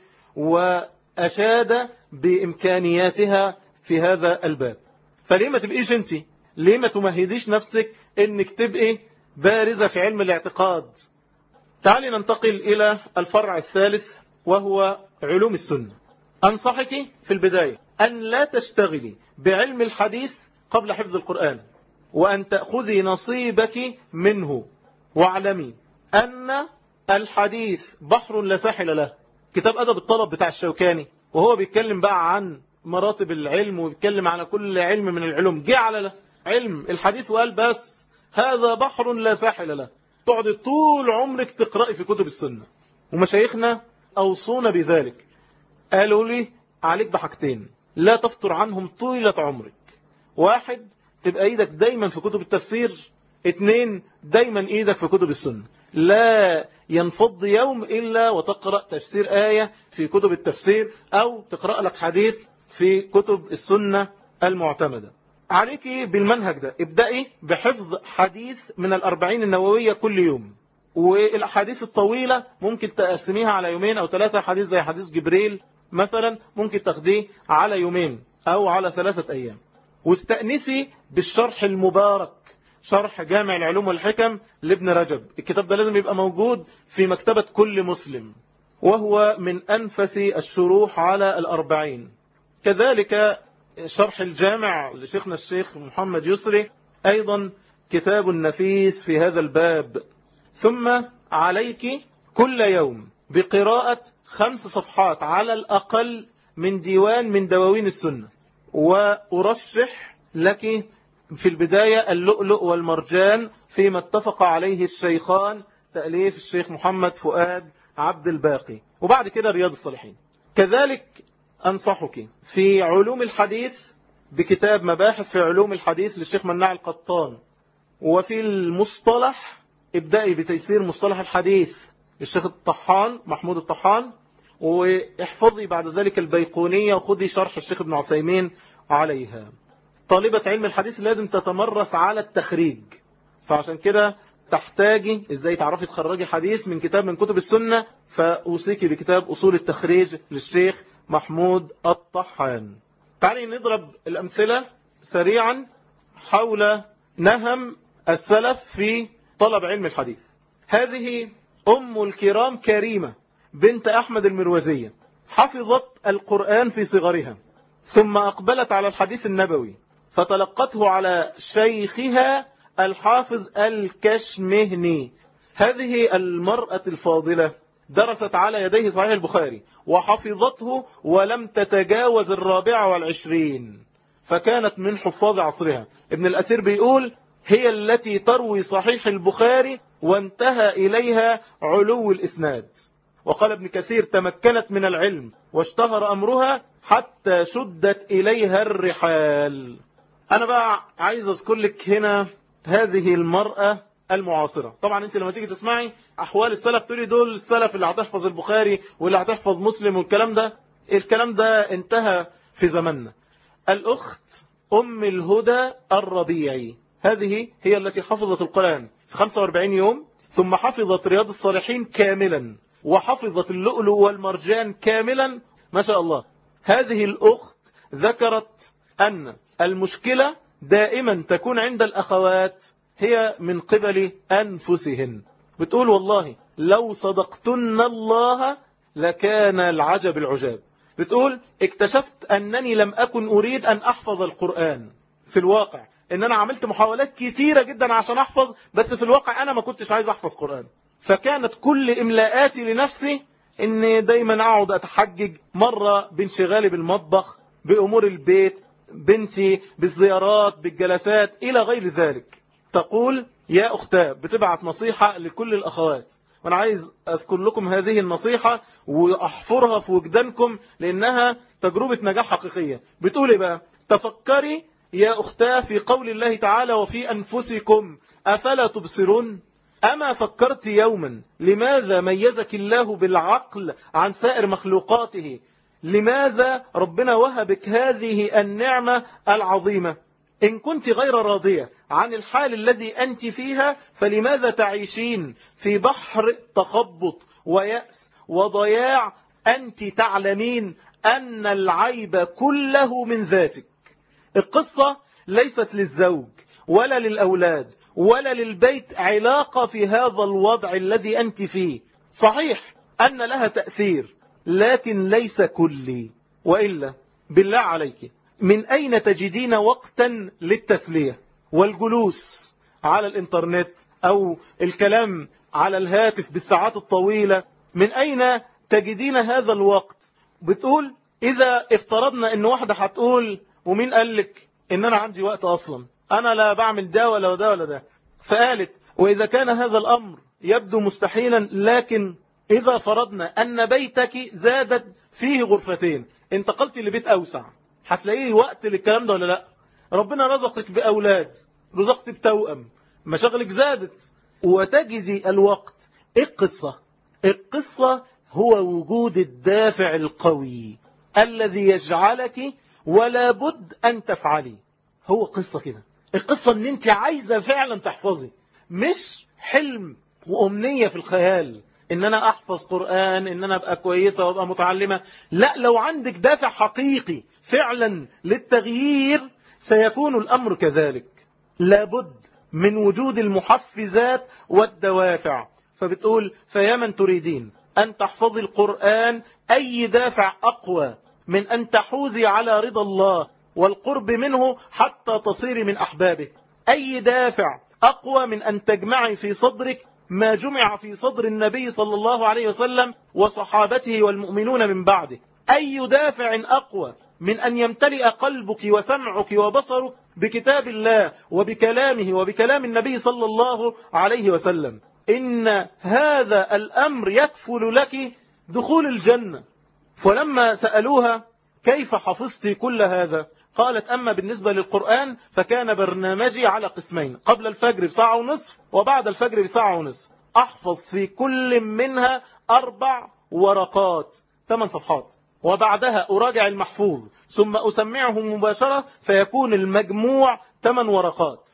وأشاد بإمكانياتها في هذا الباب فليه ما تبقيش انت ليه ما تمهديش نفسك انك تبقي بارزة في علم الاعتقاد تعالي ننتقل إلى الفرع الثالث وهو علوم السنة أنصحك في البداية أن لا تشتغلي بعلم الحديث قبل حفظ القرآن وأن تأخذي نصيبك منه واعلمي أن الحديث بحر لا ساحل له كتاب أدب الطلب بتاع الشوكاني وهو بيتكلم بقى عن مراتب العلم وبيتكلم على كل علم من العلوم جه على علم الحديث وقال بس هذا بحر لا ساحل له تقعد طول عمرك تقرأي في كتب السنة ومشايخنا أوصونا بذلك قالوا لي عليك بحاجتين لا تفطر عنهم طيلة عمرك واحد تبقى ايدك دايما في كتب التفسير اثنين دايما ايدك في كتب السنة لا ينفض يوم إلا وتقرأ تفسير آية في كتب التفسير أو تقرأ لك حديث في كتب السنة المعتمدة عليك بالمنهج ده ابدأي بحفظ حديث من الأربعين النووية كل يوم والأحاديث الطويلة ممكن تقسميها على يومين أو ثلاثة حديث زي حديث جبريل مثلا ممكن تاخديه على يومين أو على ثلاثة أيام واستأنسي بالشرح المبارك شرح جامع العلوم والحكم لابن رجب الكتاب ده لازم يبقى موجود في مكتبة كل مسلم وهو من أنفس الشروح على الأربعين كذلك شرح الجامع لشيخنا الشيخ محمد يسري أيضا كتاب نفيس في هذا الباب ثم عليك كل يوم بقراءة خمس صفحات على الأقل من ديوان من دواوين السنة وأرشح لك في البداية اللؤلؤ والمرجان فيما اتفق عليه الشيخان تأليف الشيخ محمد فؤاد عبد الباقي وبعد كده رياض الصالحين كذلك أنصحك في علوم الحديث بكتاب مباحث في علوم الحديث للشيخ مناع القطان وفي المصطلح ابدأي بتيسير مصطلح الحديث الشيخ الطحان محمود الطحان واحفظي بعد ذلك البيقونية وخذي شرح الشيخ ابن عثيمين عليها طالبة علم الحديث لازم تتمرس على التخريج فعشان كده تحتاجي ازاي تعرفي تخرجي حديث من كتاب من كتب السنة فأوصيكي بكتاب أصول التخريج للشيخ محمود الطحان تعالي نضرب الأمثلة سريعا حول نهم السلف في طلب علم الحديث هذه أم الكرام كريمة بنت أحمد المروزية حفظت القرآن في صغرها ثم أقبلت على الحديث النبوي فتلقته على شيخها الحافظ الكشمهني هذه المرأة الفاضلة درست على يديه صحيح البخاري وحفظته ولم تتجاوز الرابعة والعشرين فكانت من حفاظ عصرها ابن الأثير بيقول هي التي تروي صحيح البخاري وانتهى إليها علو الإسناد وقال ابن كثير تمكنت من العلم واشتهر أمرها حتى شدت إليها الرحال أنا بقى عايز أذكر لك هنا هذه المرأة المعاصرة طبعا انت لما تيجي تسمعي أحوال السلف تقولي دول السلف اللي هتحفظ البخاري واللي هتحفظ مسلم والكلام ده الكلام ده انتهى في زمننا الأخت أم الهدى الربيعي هذه هي التي حفظت القرآن في 45 يوم ثم حفظت رياض الصالحين كاملا وحفظت اللؤلؤ والمرجان كاملا ما شاء الله هذه الأخت ذكرت أن المشكلة دائما تكون عند الأخوات هي من قبل أنفسهن بتقول والله لو صدقتن الله لكان العجب العجاب بتقول اكتشفت أنني لم أكن أريد أن أحفظ القرآن في الواقع ان انا عملت محاولات كتيرة جدا عشان احفظ بس في الواقع انا ما كنتش عايز احفظ قرآن فكانت كل املاءاتي لنفسي ان دايما اقعد اتحجج مرة بانشغالي بالمطبخ بامور البيت بنتي بالزيارات بالجلسات الى غير ذلك تقول يا اختاه بتبعت نصيحة لكل الاخوات وانا عايز اذكر لكم هذه النصيحة واحفرها في وجدانكم لانها تجربة نجاح حقيقية بتقولي بقى تفكري يا أختاه في قول الله تعالى وفي أنفسكم أفلا تبصرون أما فكرت يوما لماذا ميزك الله بالعقل عن سائر مخلوقاته لماذا ربنا وهبك هذه النعمة العظيمة إن كنت غير راضية عن الحال الذي أنت فيها فلماذا تعيشين في بحر تخبط ويأس وضياع أنت تعلمين أن العيب كله من ذاتك القصة ليست للزوج ولا للأولاد ولا للبيت علاقة في هذا الوضع الذي أنت فيه صحيح أن لها تأثير لكن ليس كلي وإلا بالله عليك من أين تجدين وقتا للتسلية والجلوس على الإنترنت أو الكلام على الهاتف بالساعات الطويلة من أين تجدين هذا الوقت بتقول إذا افترضنا أن واحدة هتقول ومين قال لك ان انا عندي وقت اصلا انا لا بعمل ده ولا ده ولا ده فقالت واذا كان هذا الامر يبدو مستحيلا لكن اذا فرضنا ان بيتك زادت فيه غرفتين انتقلت لبيت اوسع هتلاقيه وقت للكلام ده ولا لا ربنا رزقك باولاد رزقت بتوأم مشاغلك زادت وتجزي الوقت ايه القصة القصة هو وجود الدافع القوي الذي يجعلك ولا بد أن تفعلي هو قصة كده القصة ان انت عايزة فعلا تحفظي مش حلم وأمنية في الخيال ان انا احفظ قرآن ان انا ابقى كويسة وابقى متعلمة لا لو عندك دافع حقيقي فعلا للتغيير سيكون الامر كذلك لابد من وجود المحفزات والدوافع فبتقول فيا من تريدين أن تحفظي القرآن أي دافع أقوى من أن تحوزي على رضا الله والقرب منه حتى تصير من أحبابه أي دافع أقوى من أن تجمعي في صدرك ما جمع في صدر النبي صلى الله عليه وسلم وصحابته والمؤمنون من بعده أي دافع أقوى من أن يمتلئ قلبك وسمعك وبصرك بكتاب الله وبكلامه وبكلام النبي صلى الله عليه وسلم إن هذا الأمر يكفل لك دخول الجنة فلما سألوها كيف حفظت كل هذا قالت أما بالنسبة للقرآن فكان برنامجي على قسمين قبل الفجر بساعة ونصف وبعد الفجر بساعة ونصف أحفظ في كل منها أربع ورقات ثمان صفحات وبعدها أراجع المحفوظ ثم أسمعه مباشرة فيكون المجموع ثمان ورقات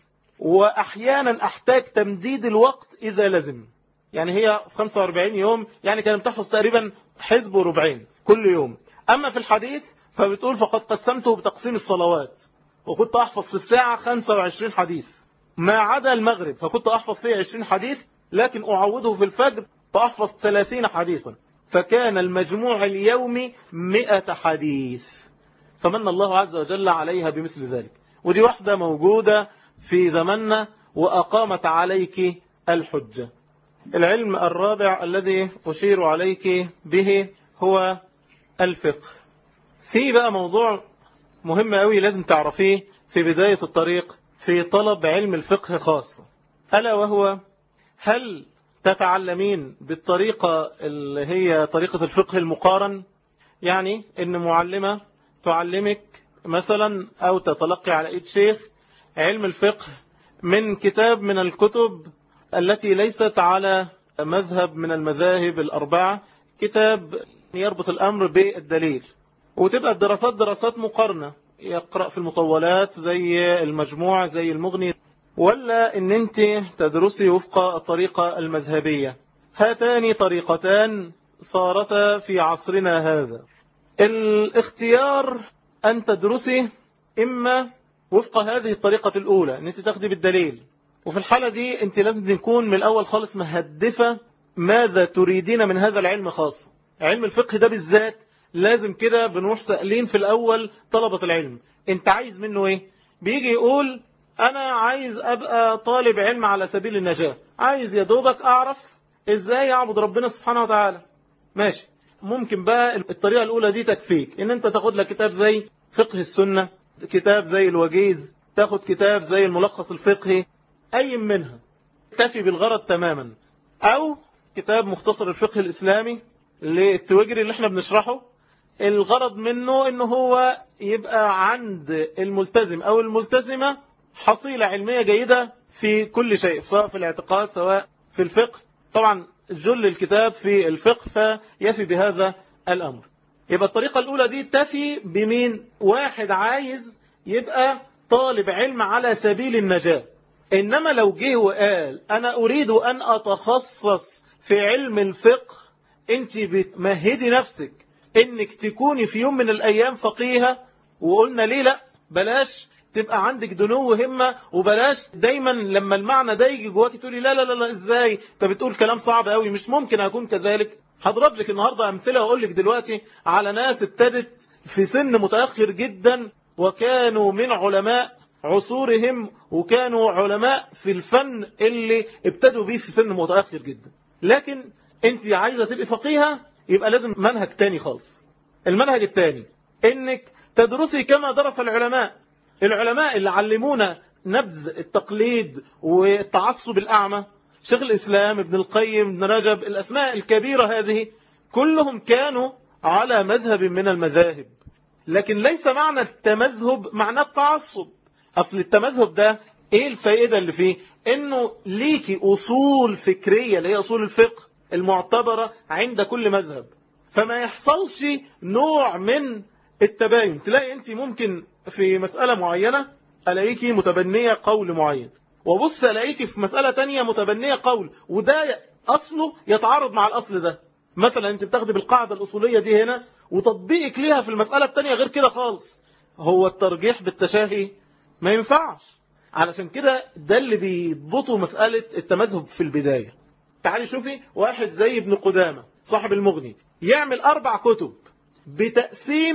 وأحيانا أحتاج تمديد الوقت إذا لزم يعني هي في 45 يوم يعني كانت بتحفظ تقريبا حزب وربعين كل يوم أما في الحديث فبتقول فقد قسمته بتقسيم الصلوات وكنت أحفظ في الساعة 25 حديث ما عدا المغرب فكنت أحفظ فيه 20 حديث لكن أعوده في الفجر فأحفظ 30 حديثا فكان المجموع اليومي 100 حديث فمن الله عز وجل عليها بمثل ذلك ودي واحدة موجودة في زمننا وأقامت عليك الحجة العلم الرابع الذي أشير عليك به هو الفقه في بقى موضوع مهم قوي لازم تعرفيه في بداية الطريق في طلب علم الفقه خاصة ألا وهو هل تتعلمين بالطريقة اللي هي طريقة الفقه المقارن يعني ان معلمة تعلمك مثلا او تتلقي على ايد شيخ علم الفقه من كتاب من الكتب التي ليست على مذهب من المذاهب الأربعة كتاب يربط الأمر بالدليل وتبقى الدراسات دراسات مقارنة يقرأ في المطولات زي المجموع زي المغني ولا ان انت تدرسي وفق الطريقة المذهبية هاتان طريقتان صارتا في عصرنا هذا الاختيار أن تدرسي إما وفق هذه الطريقة الأولى أن أنت تاخدي بالدليل وفي الحالة دي أنت لازم تكون من الأول خالص مهدفة ماذا تريدين من هذا العلم خاص علم الفقه ده بالذات لازم كده بنروح سألين في الأول طلبة العلم أنت عايز منه إيه بيجي يقول أنا عايز أبقى طالب علم على سبيل النجاة عايز يا دوبك أعرف إزاي أعبد ربنا سبحانه وتعالى ماشي ممكن بقى الطريقة الأولى دي تكفيك إن أنت تاخد لك كتاب زي فقه السنة كتاب زي الوجيز تاخد كتاب زي الملخص الفقهي أي منها تفي بالغرض تماما أو كتاب مختصر الفقه الإسلامي للتوجري اللي احنا بنشرحه الغرض منه انه هو يبقى عند الملتزم او الملتزمة حصيلة علمية جيدة في كل شيء سواء في الاعتقاد سواء في الفقه طبعا جل الكتاب في الفقه فيفي بهذا الأمر يبقى الطريقة الأولى دي تفي بمين واحد عايز يبقى طالب علم على سبيل النجاة إنما لو جه وقال أنا أريد أن أتخصص في علم الفقه أنت بتمهدي نفسك إنك تكوني في يوم من الأيام فقيهة وقلنا ليه لا بلاش تبقى عندك دنو همة وبلاش دايما لما المعنى ده يجي جواك تقولي لا لا لا, لا ازاي انت بتقول كلام صعب قوي مش ممكن اكون كذلك هضرب لك النهاردة امثلة واقول لك دلوقتي على ناس ابتدت في سن متأخر جدا وكانوا من علماء عصورهم وكانوا علماء في الفن اللي ابتدوا بيه في سن متأخر جدا لكن انت عايزة تبقي فقيهة يبقى لازم منهج تاني خالص المنهج التاني انك تدرسي كما درس العلماء العلماء اللي علمونا نبذ التقليد والتعصب الأعمى شيخ الإسلام ابن القيم ابن رجب الأسماء الكبيرة هذه كلهم كانوا على مذهب من المذاهب لكن ليس معنى التمذهب معنى التعصب أصل التمذهب ده إيه الفائدة اللي فيه إنه ليكي أصول فكرية اللي هي أصول الفقه المعتبرة عند كل مذهب فما يحصلش نوع من التباين تلاقي أنت ممكن في مسألة معينة ألاقيكي متبنية قول معين وبص ألاقيكي في مسألة تانية متبنية قول وده أصله يتعارض مع الأصل ده مثلا أنت بتاخدي بالقاعدة الأصولية دي هنا وتطبيقك ليها في المسألة التانية غير كده خالص هو الترجيح بالتشاهي ما ينفعش علشان كده ده اللي بيضبطوا مسألة التمذهب في البداية تعالي شوفي واحد زي ابن قدامة صاحب المغني يعمل أربع كتب بتقسيم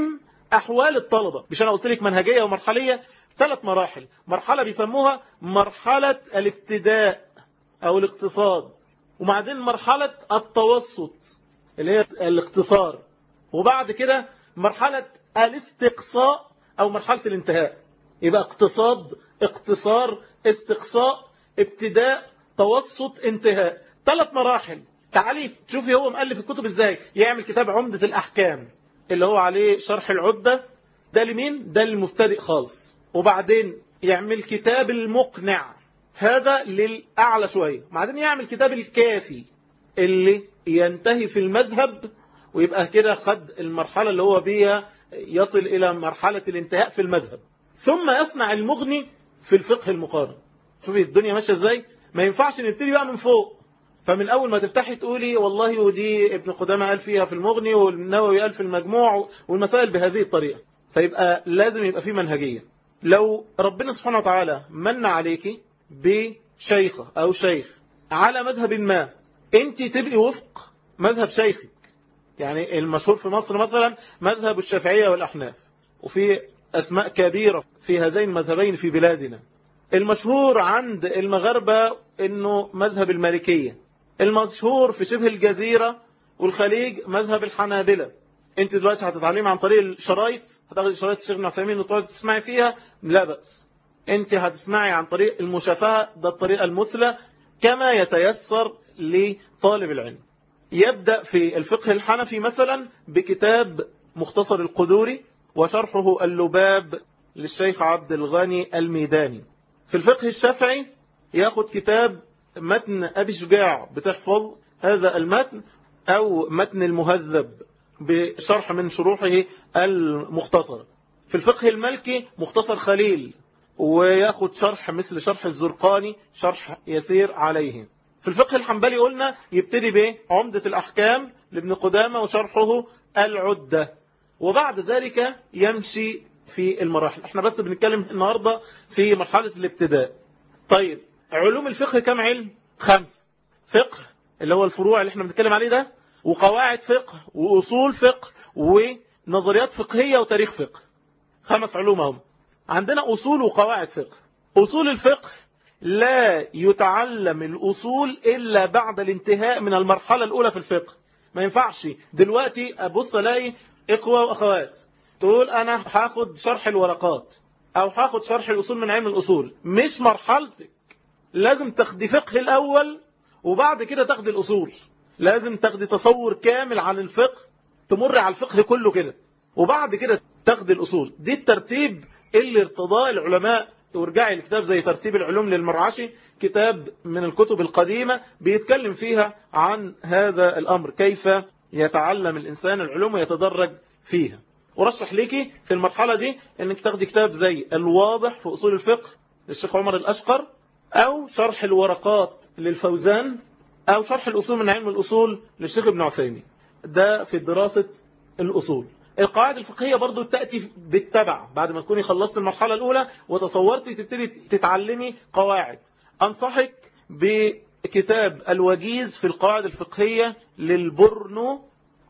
أحوال الطلبة مش أنا قلت لك منهجية ومرحلية ثلاث مراحل مرحلة بيسموها مرحلة الابتداء أو الاقتصاد وبعدين مرحلة التوسط اللي هي الاختصار وبعد كده مرحلة الاستقصاء أو مرحلة الانتهاء يبقى اقتصاد اقتصار استقصاء ابتداء توسط انتهاء ثلاث مراحل تعالي شوفي هو مؤلف الكتب ازاي يعمل كتاب عمدة الأحكام اللي هو عليه شرح العدة ده لمين؟ ده للمبتدئ خالص وبعدين يعمل كتاب المقنع هذا للأعلى شوية بعدين يعمل كتاب الكافي اللي ينتهي في المذهب ويبقى كده خد المرحلة اللي هو بيها يصل إلى مرحلة الانتهاء في المذهب ثم يصنع المغني في الفقه المقارن شوفي الدنيا ماشية ازاي ما ينفعش نبتدي بقى من فوق فمن أول ما تفتحي تقولي والله ودي ابن قدامة قال فيها في المغني والنووي قال في المجموع والمسائل بهذه الطريقة فيبقى لازم يبقى في منهجية لو ربنا سبحانه وتعالى من عليك بشيخة أو شيخ على مذهب ما انت تبقي وفق مذهب شيخك يعني المشهور في مصر مثلا مذهب الشافعية والأحناف وفي أسماء كبيرة في هذين المذهبين في بلادنا المشهور عند المغاربة انه مذهب المالكية المشهور في شبه الجزيرة والخليج مذهب الحنابلة انت دلوقتي هتتعلمي عن طريق الشرايط هتاخدي شرايط الشيخ ابن عثيمين وتقعدي تسمعي فيها لا بأس انت هتسمعي عن طريق المشافهة ده الطريقة المثلى كما يتيسر لطالب العلم يبدأ في الفقه الحنفي مثلا بكتاب مختصر القدوري وشرحه اللباب للشيخ عبد الغني الميداني في الفقه الشافعي ياخد كتاب متن أبي شجاع بتحفظ هذا المتن أو متن المهذب بشرح من شروحه المختصرة في الفقه الملكي مختصر خليل وياخد شرح مثل شرح الزرقاني شرح يسير عليه في الفقه الحنبلي قلنا يبتدي بعمدة الأحكام لابن قدامة وشرحه العدة وبعد ذلك يمشي في المراحل احنا بس بنتكلم النهاردة في مرحلة الابتداء طيب علوم الفقه كم علم؟ خمس فقه اللي هو الفروع اللي احنا بنتكلم عليه ده وقواعد فقه وأصول فقه ونظريات فقهية وتاريخ فقه خمس علوم هم عندنا أصول وقواعد فقه أصول الفقه لا يتعلم الأصول إلا بعد الانتهاء من المرحلة الأولى في الفقه ما ينفعش دلوقتي أبص ألاقي إخوة وأخوات تقول أنا هاخد شرح الورقات أو هاخد شرح الأصول من علم الأصول مش مرحلتك لازم تاخدي فقه الأول وبعد كده تاخدي الأصول لازم تاخدي تصور كامل عن الفقه تمر على الفقه كله كده وبعد كده تاخدي الأصول دي الترتيب اللي ارتضاه العلماء وارجعي لكتاب زي ترتيب العلوم للمرعشي كتاب من الكتب القديمة بيتكلم فيها عن هذا الأمر كيف يتعلم الإنسان العلوم ويتدرج فيها ورشح ليكي في المرحلة دي انك تاخدي كتاب زي الواضح في أصول الفقه للشيخ عمر الأشقر أو شرح الورقات للفوزان أو شرح الأصول من علم الأصول للشيخ ابن عثيمين ده في دراسة الأصول القواعد الفقهية برضو تأتي بالتبع بعد ما تكوني خلصت المرحلة الأولى وتصورتي تبتدي تتعلمي قواعد أنصحك بكتاب الوجيز في القواعد الفقهية للبرنو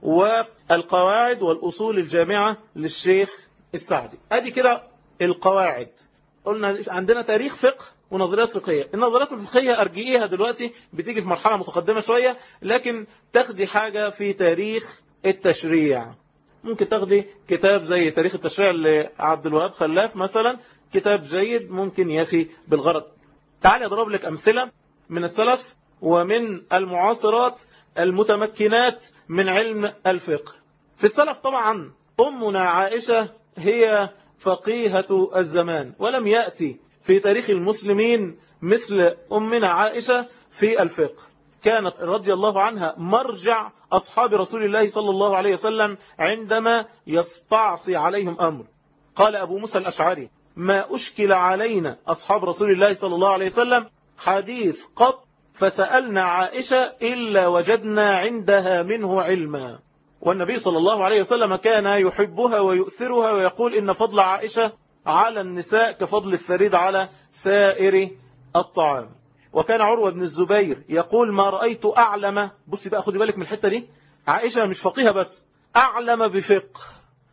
والقواعد والأصول الجامعة للشيخ السعدي ادي كده القواعد قلنا عندنا تاريخ فقه ونظريات فقهية النظريات الفقهية أرجئيها دلوقتي بتيجي في مرحلة متقدمة شوية لكن تاخدي حاجة في تاريخ التشريع ممكن تاخدي كتاب زي تاريخ التشريع لعبد الوهاب خلاف مثلا كتاب جيد ممكن يفي بالغرض تعالي أضرب لك أمثلة من السلف ومن المعاصرات المتمكنات من علم الفقه في السلف طبعا أمنا عائشة هي فقيهة الزمان ولم يأتي في تاريخ المسلمين مثل أمنا عائشة في الفقه كانت رضي الله عنها مرجع أصحاب رسول الله صلى الله عليه وسلم عندما يستعصي عليهم أمر قال أبو موسى الأشعري ما أشكل علينا أصحاب رسول الله صلى الله عليه وسلم حديث قط فسألنا عائشة إلا وجدنا عندها منه علما والنبي صلى الله عليه وسلم كان يحبها ويؤثرها ويقول إن فضل عائشة على النساء كفضل الثريد على سائر الطعام وكان عروة بن الزبير يقول ما رأيت أعلم بصي بقى خدي بالك من الحتة دي عائشة مش فقيهة بس أعلم بفقه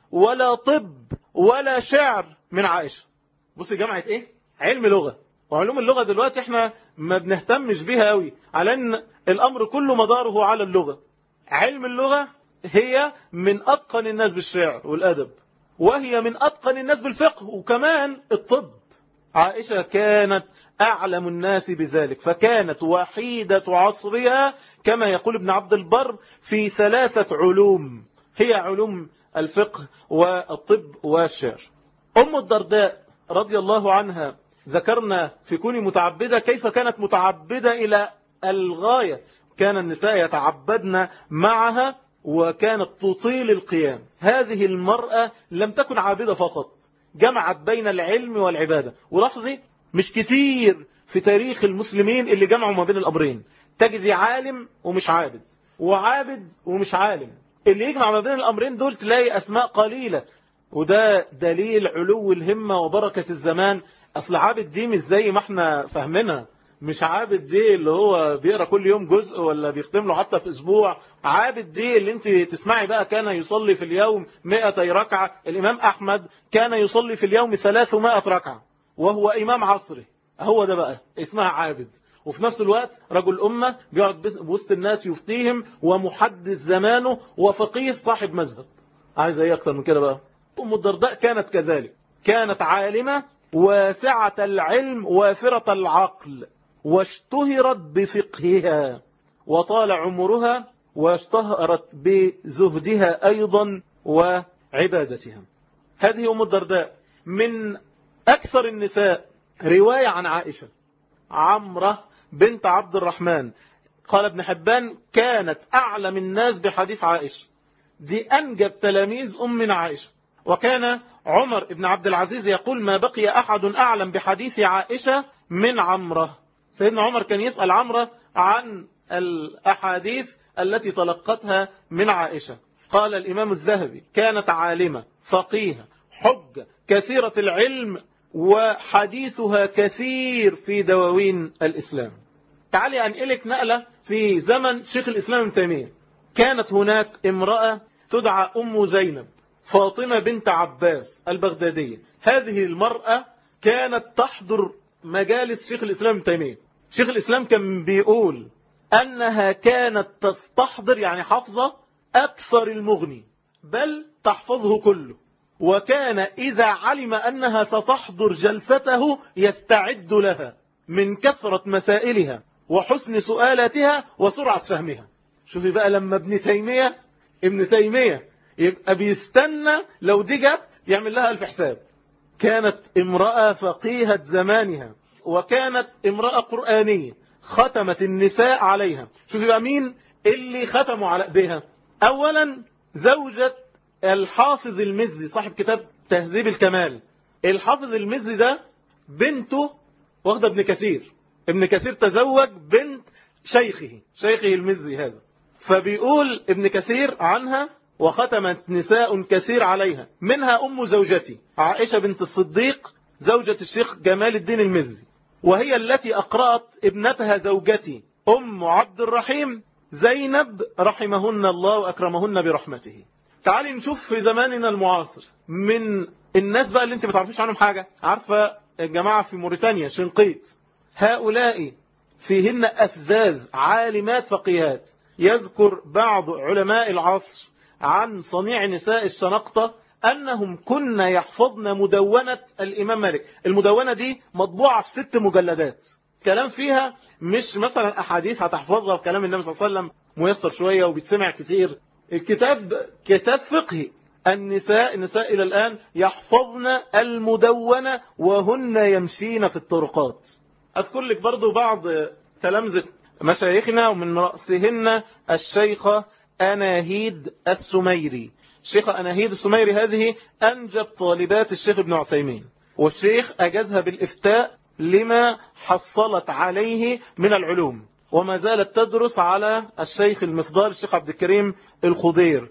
ولا طب ولا شعر من عائشة بصي جامعة ايه علم لغة وعلوم اللغة دلوقتي احنا ما بنهتمش بيها قوي على ان الامر كله مداره على اللغة علم اللغة هي من اتقن الناس بالشعر والادب وهي من اتقن الناس بالفقه وكمان الطب عائشة كانت أعلم الناس بذلك فكانت وحيدة عصرها كما يقول ابن عبد البر في ثلاثة علوم هي علوم الفقه والطب والشعر أم الدرداء رضي الله عنها ذكرنا في كون متعبدة كيف كانت متعبدة إلى الغاية كان النساء يتعبدن معها وكانت تطيل القيام هذه المرأة لم تكن عابدة فقط جمعت بين العلم والعبادة ولاحظي مش كتير في تاريخ المسلمين اللي جمعوا ما بين الأمرين تجزي عالم ومش عابد وعابد ومش عالم اللي يجمع ما بين الأمرين دول تلاقي أسماء قليلة وده دليل علو الهمة وبركة الزمان أصل عابد دي مش زي ما احنا فاهمينها مش عابد دي اللي هو بيقرأ كل يوم جزء ولا بيختم له حتى في أسبوع عابد دي اللي انت تسمعي بقى كان يصلي في اليوم مئة ركعة الإمام أحمد كان يصلي في اليوم ثلاثمائة ركعة وهو إمام عصره هو ده بقى اسمها عابد وفي نفس الوقت رجل أمة بيقعد بوسط الناس يفتيهم ومحدث زمانه وفقيه صاحب مذهب عايز ايه أكتر من كده بقى أم الدرداء كانت كذلك كانت عالمة واسعة العلم وافرة العقل واشتهرت بفقهها وطال عمرها واشتهرت بزهدها أيضا وعبادتها هذه أم الدرداء من أكثر النساء رواية عن عائشة عمرة بنت عبد الرحمن قال ابن حبان كانت أعلم الناس بحديث عائشة دي أنجب تلاميذ أم عائشة وكان عمر بن عبد العزيز يقول ما بقي أحد أعلم بحديث عائشة من عمرة سيدنا عمر كان يسأل عمرة عن الأحاديث التي تلقتها من عائشة قال الإمام الذهبي كانت عالمة فقيهة حجة كثيرة العلم وحديثها كثير في دواوين الإسلام تعالي أنقلك نقلة في زمن شيخ الإسلام ابن تيمية كانت هناك امرأة تدعى أم زينب فاطمة بنت عباس البغدادية هذه المرأة كانت تحضر مجالس شيخ الإسلام ابن تيمية شيخ الإسلام كان بيقول أنها كانت تستحضر يعني حفظة أكثر المغني بل تحفظه كله وكان إذا علم أنها ستحضر جلسته يستعد لها من كثرة مسائلها وحسن سؤالاتها وسرعة فهمها شوفي بقى لما ابن تيمية ابن تيمية يبقى بيستنى لو دي جت يعمل لها ألف حساب كانت امرأة فقيهة زمانها وكانت امرأة قرآنية ختمت النساء عليها شوفي بقى مين اللي ختموا على ايديها اولا زوجة الحافظ المزي صاحب كتاب تهذيب الكمال الحافظ المزي ده بنته واخدة ابن كثير ابن كثير تزوج بنت شيخه شيخه المزي هذا فبيقول ابن كثير عنها وختمت نساء كثير عليها منها أم زوجتي عائشة بنت الصديق زوجة الشيخ جمال الدين المزي وهي التي أقرأت ابنتها زوجتي أم عبد الرحيم زينب رحمهن الله وأكرمهن برحمته تعالي نشوف في زماننا المعاصر من الناس بقى اللي انت ما تعرفيش عنهم حاجة عارفة الجماعة في موريتانيا شنقيط هؤلاء فيهن أفذاذ عالمات فقيهات يذكر بعض علماء العصر عن صنيع نساء الشنقطة أنهم كنا يحفظن مدونة الإمام مالك المدونة دي مطبوعة في ست مجلدات كلام فيها مش مثلا أحاديث هتحفظها وكلام النبي صلى الله عليه وسلم ميسر شوية وبيتسمع كتير الكتاب كتاب فقهي النساء النساء إلى الآن يحفظن المدونة وهن يمشين في الطرقات أذكر لك برضو بعض تلامذة مشايخنا ومن رأسهن الشيخة أناهيد السميري الشيخ أناهيد السميري هذه أنجب طالبات الشيخ ابن عثيمين والشيخ أجازها بالإفتاء لما حصلت عليه من العلوم وما زالت تدرس على الشيخ المفضال الشيخ عبد الكريم الخضير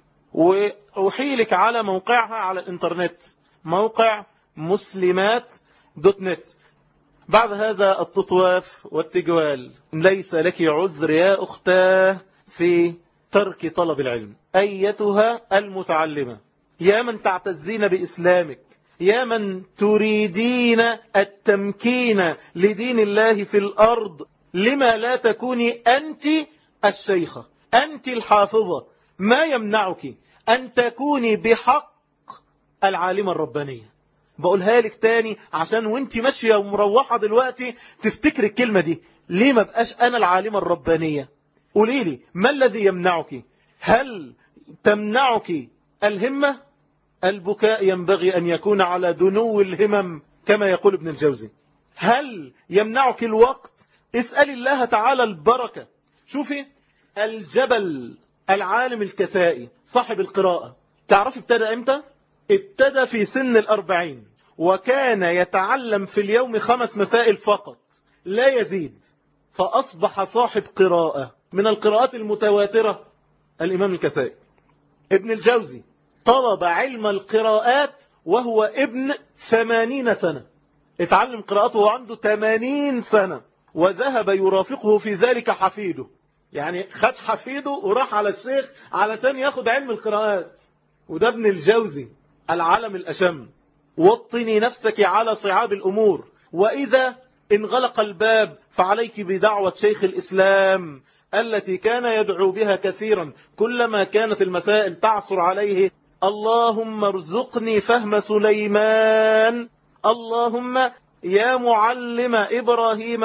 وأحيلك على موقعها على الإنترنت موقع مسلمات دوت نت بعد هذا التطواف والتجوال ليس لك عذر يا أختاه في ترك طلب العلم أيتها المتعلمة يا من تعتزين بإسلامك يا من تريدين التمكين لدين الله في الأرض لما لا تكوني أنت الشيخة أنت الحافظة ما يمنعك أن تكوني بحق العالمة الربانية بقولها لك تاني عشان وانت ماشية ومروحة دلوقتي تفتكر الكلمة دي ليه ما بقاش أنا العالمة الربانية قولي لي ما الذي يمنعك هل تمنعك الهمة البكاء ينبغي أن يكون على دنو الهمم كما يقول ابن الجوزي هل يمنعك الوقت اسأل الله تعالى البركة شوفي الجبل العالم الكسائي صاحب القراءة تعرف ابتدى امتى ابتدى في سن الأربعين وكان يتعلم في اليوم خمس مسائل فقط لا يزيد فأصبح صاحب قراءة من القراءات المتواترة الإمام الكسائي ابن الجوزي طلب علم القراءات وهو ابن ثمانين سنة اتعلم قراءته وعنده ثمانين سنة وذهب يرافقه في ذلك حفيده يعني خد حفيده وراح على الشيخ علشان ياخد علم القراءات وده ابن الجوزي العالم الأشم وطني نفسك على صعاب الأمور وإذا انغلق الباب فعليك بدعوة شيخ الإسلام التي كان يدعو بها كثيرا كلما كانت المسائل تعصر عليه اللهم ارزقني فهم سليمان اللهم يا معلم إبراهيم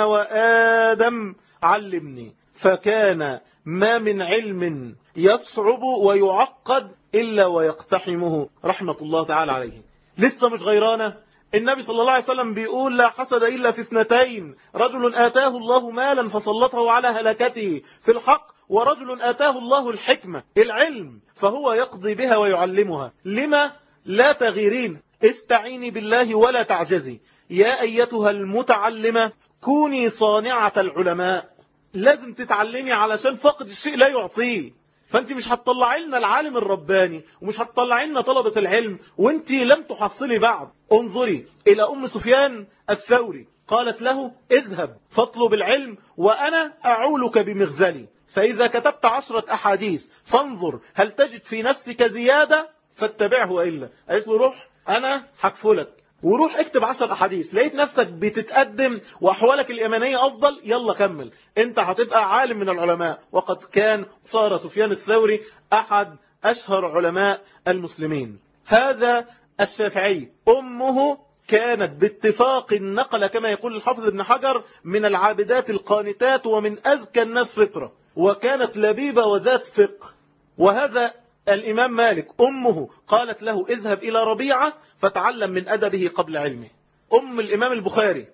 وآدم علمني فكان ما من علم يصعب ويعقد إلا ويقتحمه رحمة الله تعالى عليه لسه مش غيرانة النبي صلى الله عليه وسلم بيقول لا حسد إلا في اثنتين رجل آتاه الله مالا فسلطه على هلكته في الحق ورجل آتاه الله الحكمة العلم فهو يقضي بها ويعلمها لما لا تغيرين استعيني بالله ولا تعجزي يا أيتها المتعلمة كوني صانعة العلماء لازم تتعلمي علشان فقد الشيء لا يعطيه فانت مش هتطلعي لنا العالم الرباني ومش هتطلعي لنا طلبة العلم وانت لم تحصلي بعد انظري الى ام سفيان الثوري قالت له اذهب فاطلب العلم وانا اعولك بمغزلي فاذا كتبت عشرة احاديث فانظر هل تجد في نفسك زيادة فاتبعه وإلا قالت له روح انا هكفلك وروح اكتب عشر أحاديث لقيت نفسك بتتقدم وأحوالك الإيمانية أفضل يلا كمل أنت هتبقى عالم من العلماء وقد كان صار سفيان الثوري أحد أشهر علماء المسلمين هذا الشافعي أمه كانت باتفاق النقل كما يقول الحافظ ابن حجر من العابدات القانتات ومن أزكى الناس فطرة وكانت لبيبة وذات فقه وهذا الإمام مالك أمه قالت له اذهب إلى ربيعة فتعلم من أدبه قبل علمه أم الإمام البخاري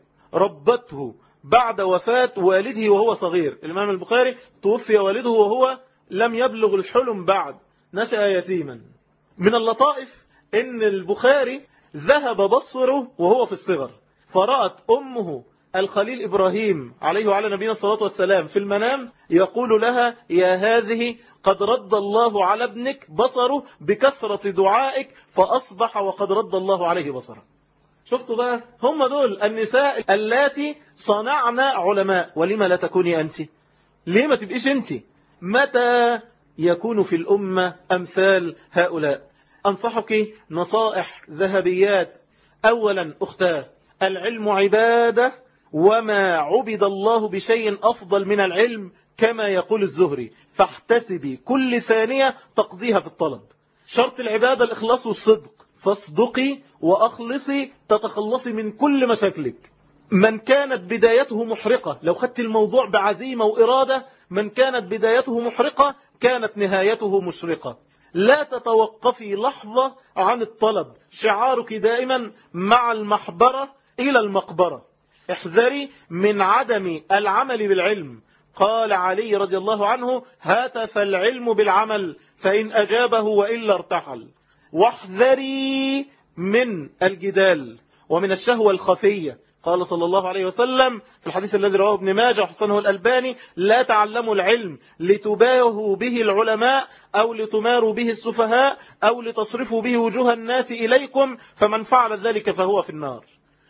ربته بعد وفاة والده وهو صغير الإمام البخاري توفي والده وهو لم يبلغ الحلم بعد نشأ يتيما من اللطائف إن البخاري ذهب بصره وهو في الصغر فرأت أمه الخليل إبراهيم عليه وعلى نبينا الصلاة والسلام في المنام يقول لها يا هذه قد رد الله على ابنك بصره بكثرة دعائك فأصبح وقد رد الله عليه بصره شفتوا بقى هم دول النساء اللاتي صنعنا علماء ولما لا تكوني أنت ليه ما تبقيش أنت متى يكون في الأمة أمثال هؤلاء أنصحك نصائح ذهبيات أولا أختاه العلم عبادة وما عبد الله بشيء أفضل من العلم كما يقول الزهري فاحتسبي كل ثانية تقضيها في الطلب شرط العبادة الإخلاص والصدق فاصدقي وأخلصي تتخلصي من كل مشاكلك من كانت بدايته محرقة لو خدت الموضوع بعزيمة وإرادة من كانت بدايته محرقة كانت نهايته مشرقة لا تتوقفي لحظة عن الطلب شعارك دائما مع المحبرة إلى المقبرة احذري من عدم العمل بالعلم قال علي رضي الله عنه هاتف العلم بالعمل فإن أجابه وإلا ارتحل واحذري من الجدال ومن الشهوة الخفية قال صلى الله عليه وسلم في الحديث الذي رواه ابن ماجه وحسنه الألباني لا تعلموا العلم لتباهوا به العلماء أو لتماروا به السفهاء أو لتصرفوا به وجوه الناس إليكم فمن فعل ذلك فهو في النار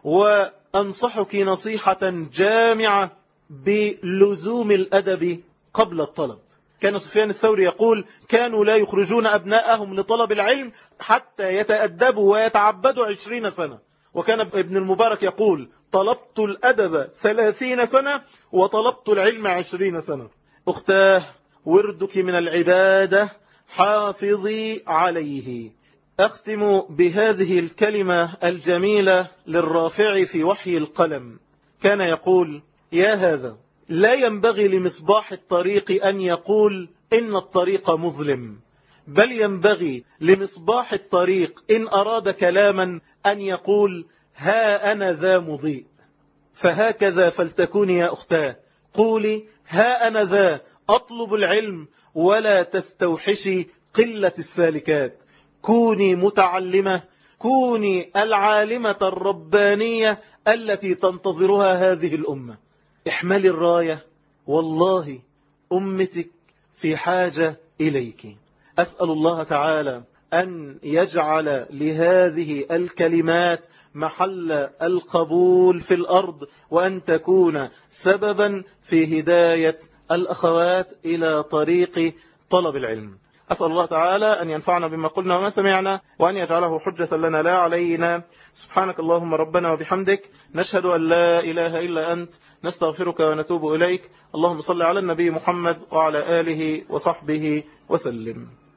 وأنصحك نصيحة جامعة بلزوم الأدب قبل الطلب كان سفيان الثوري يقول كانوا لا يخرجون أبناءهم لطلب العلم حتى يتأدبوا ويتعبدوا عشرين سنة وكان ابن المبارك يقول طلبت الأدب ثلاثين سنة وطلبت العلم عشرين سنة أختاه وردك من العبادة حافظي عليه أختم بهذه الكلمة الجميلة للرافع في وحي القلم كان يقول يا هذا لا ينبغي لمصباح الطريق أن يقول إن الطريق مظلم بل ينبغي لمصباح الطريق إن أراد كلاما أن يقول ها أنا ذا مضيء فهكذا فلتكون يا أختاه قولي ها أنا ذا أطلب العلم ولا تستوحشي قلة السالكات كوني متعلمة كوني العالمة الربانية التي تنتظرها هذه الأمة احملي الراية والله أمتك في حاجة إليك أسأل الله تعالى أن يجعل لهذه الكلمات محل القبول في الأرض وأن تكون سببا في هداية الأخوات إلى طريق طلب العلم أسأل الله تعالى أن ينفعنا بما قلنا وما سمعنا وأن يجعله حجة لنا لا علينا سبحانك اللهم ربنا وبحمدك نشهد أن لا إله إلا أنت نستغفرك ونتوب إليك اللهم صل على النبي محمد وعلى آله وصحبه وسلم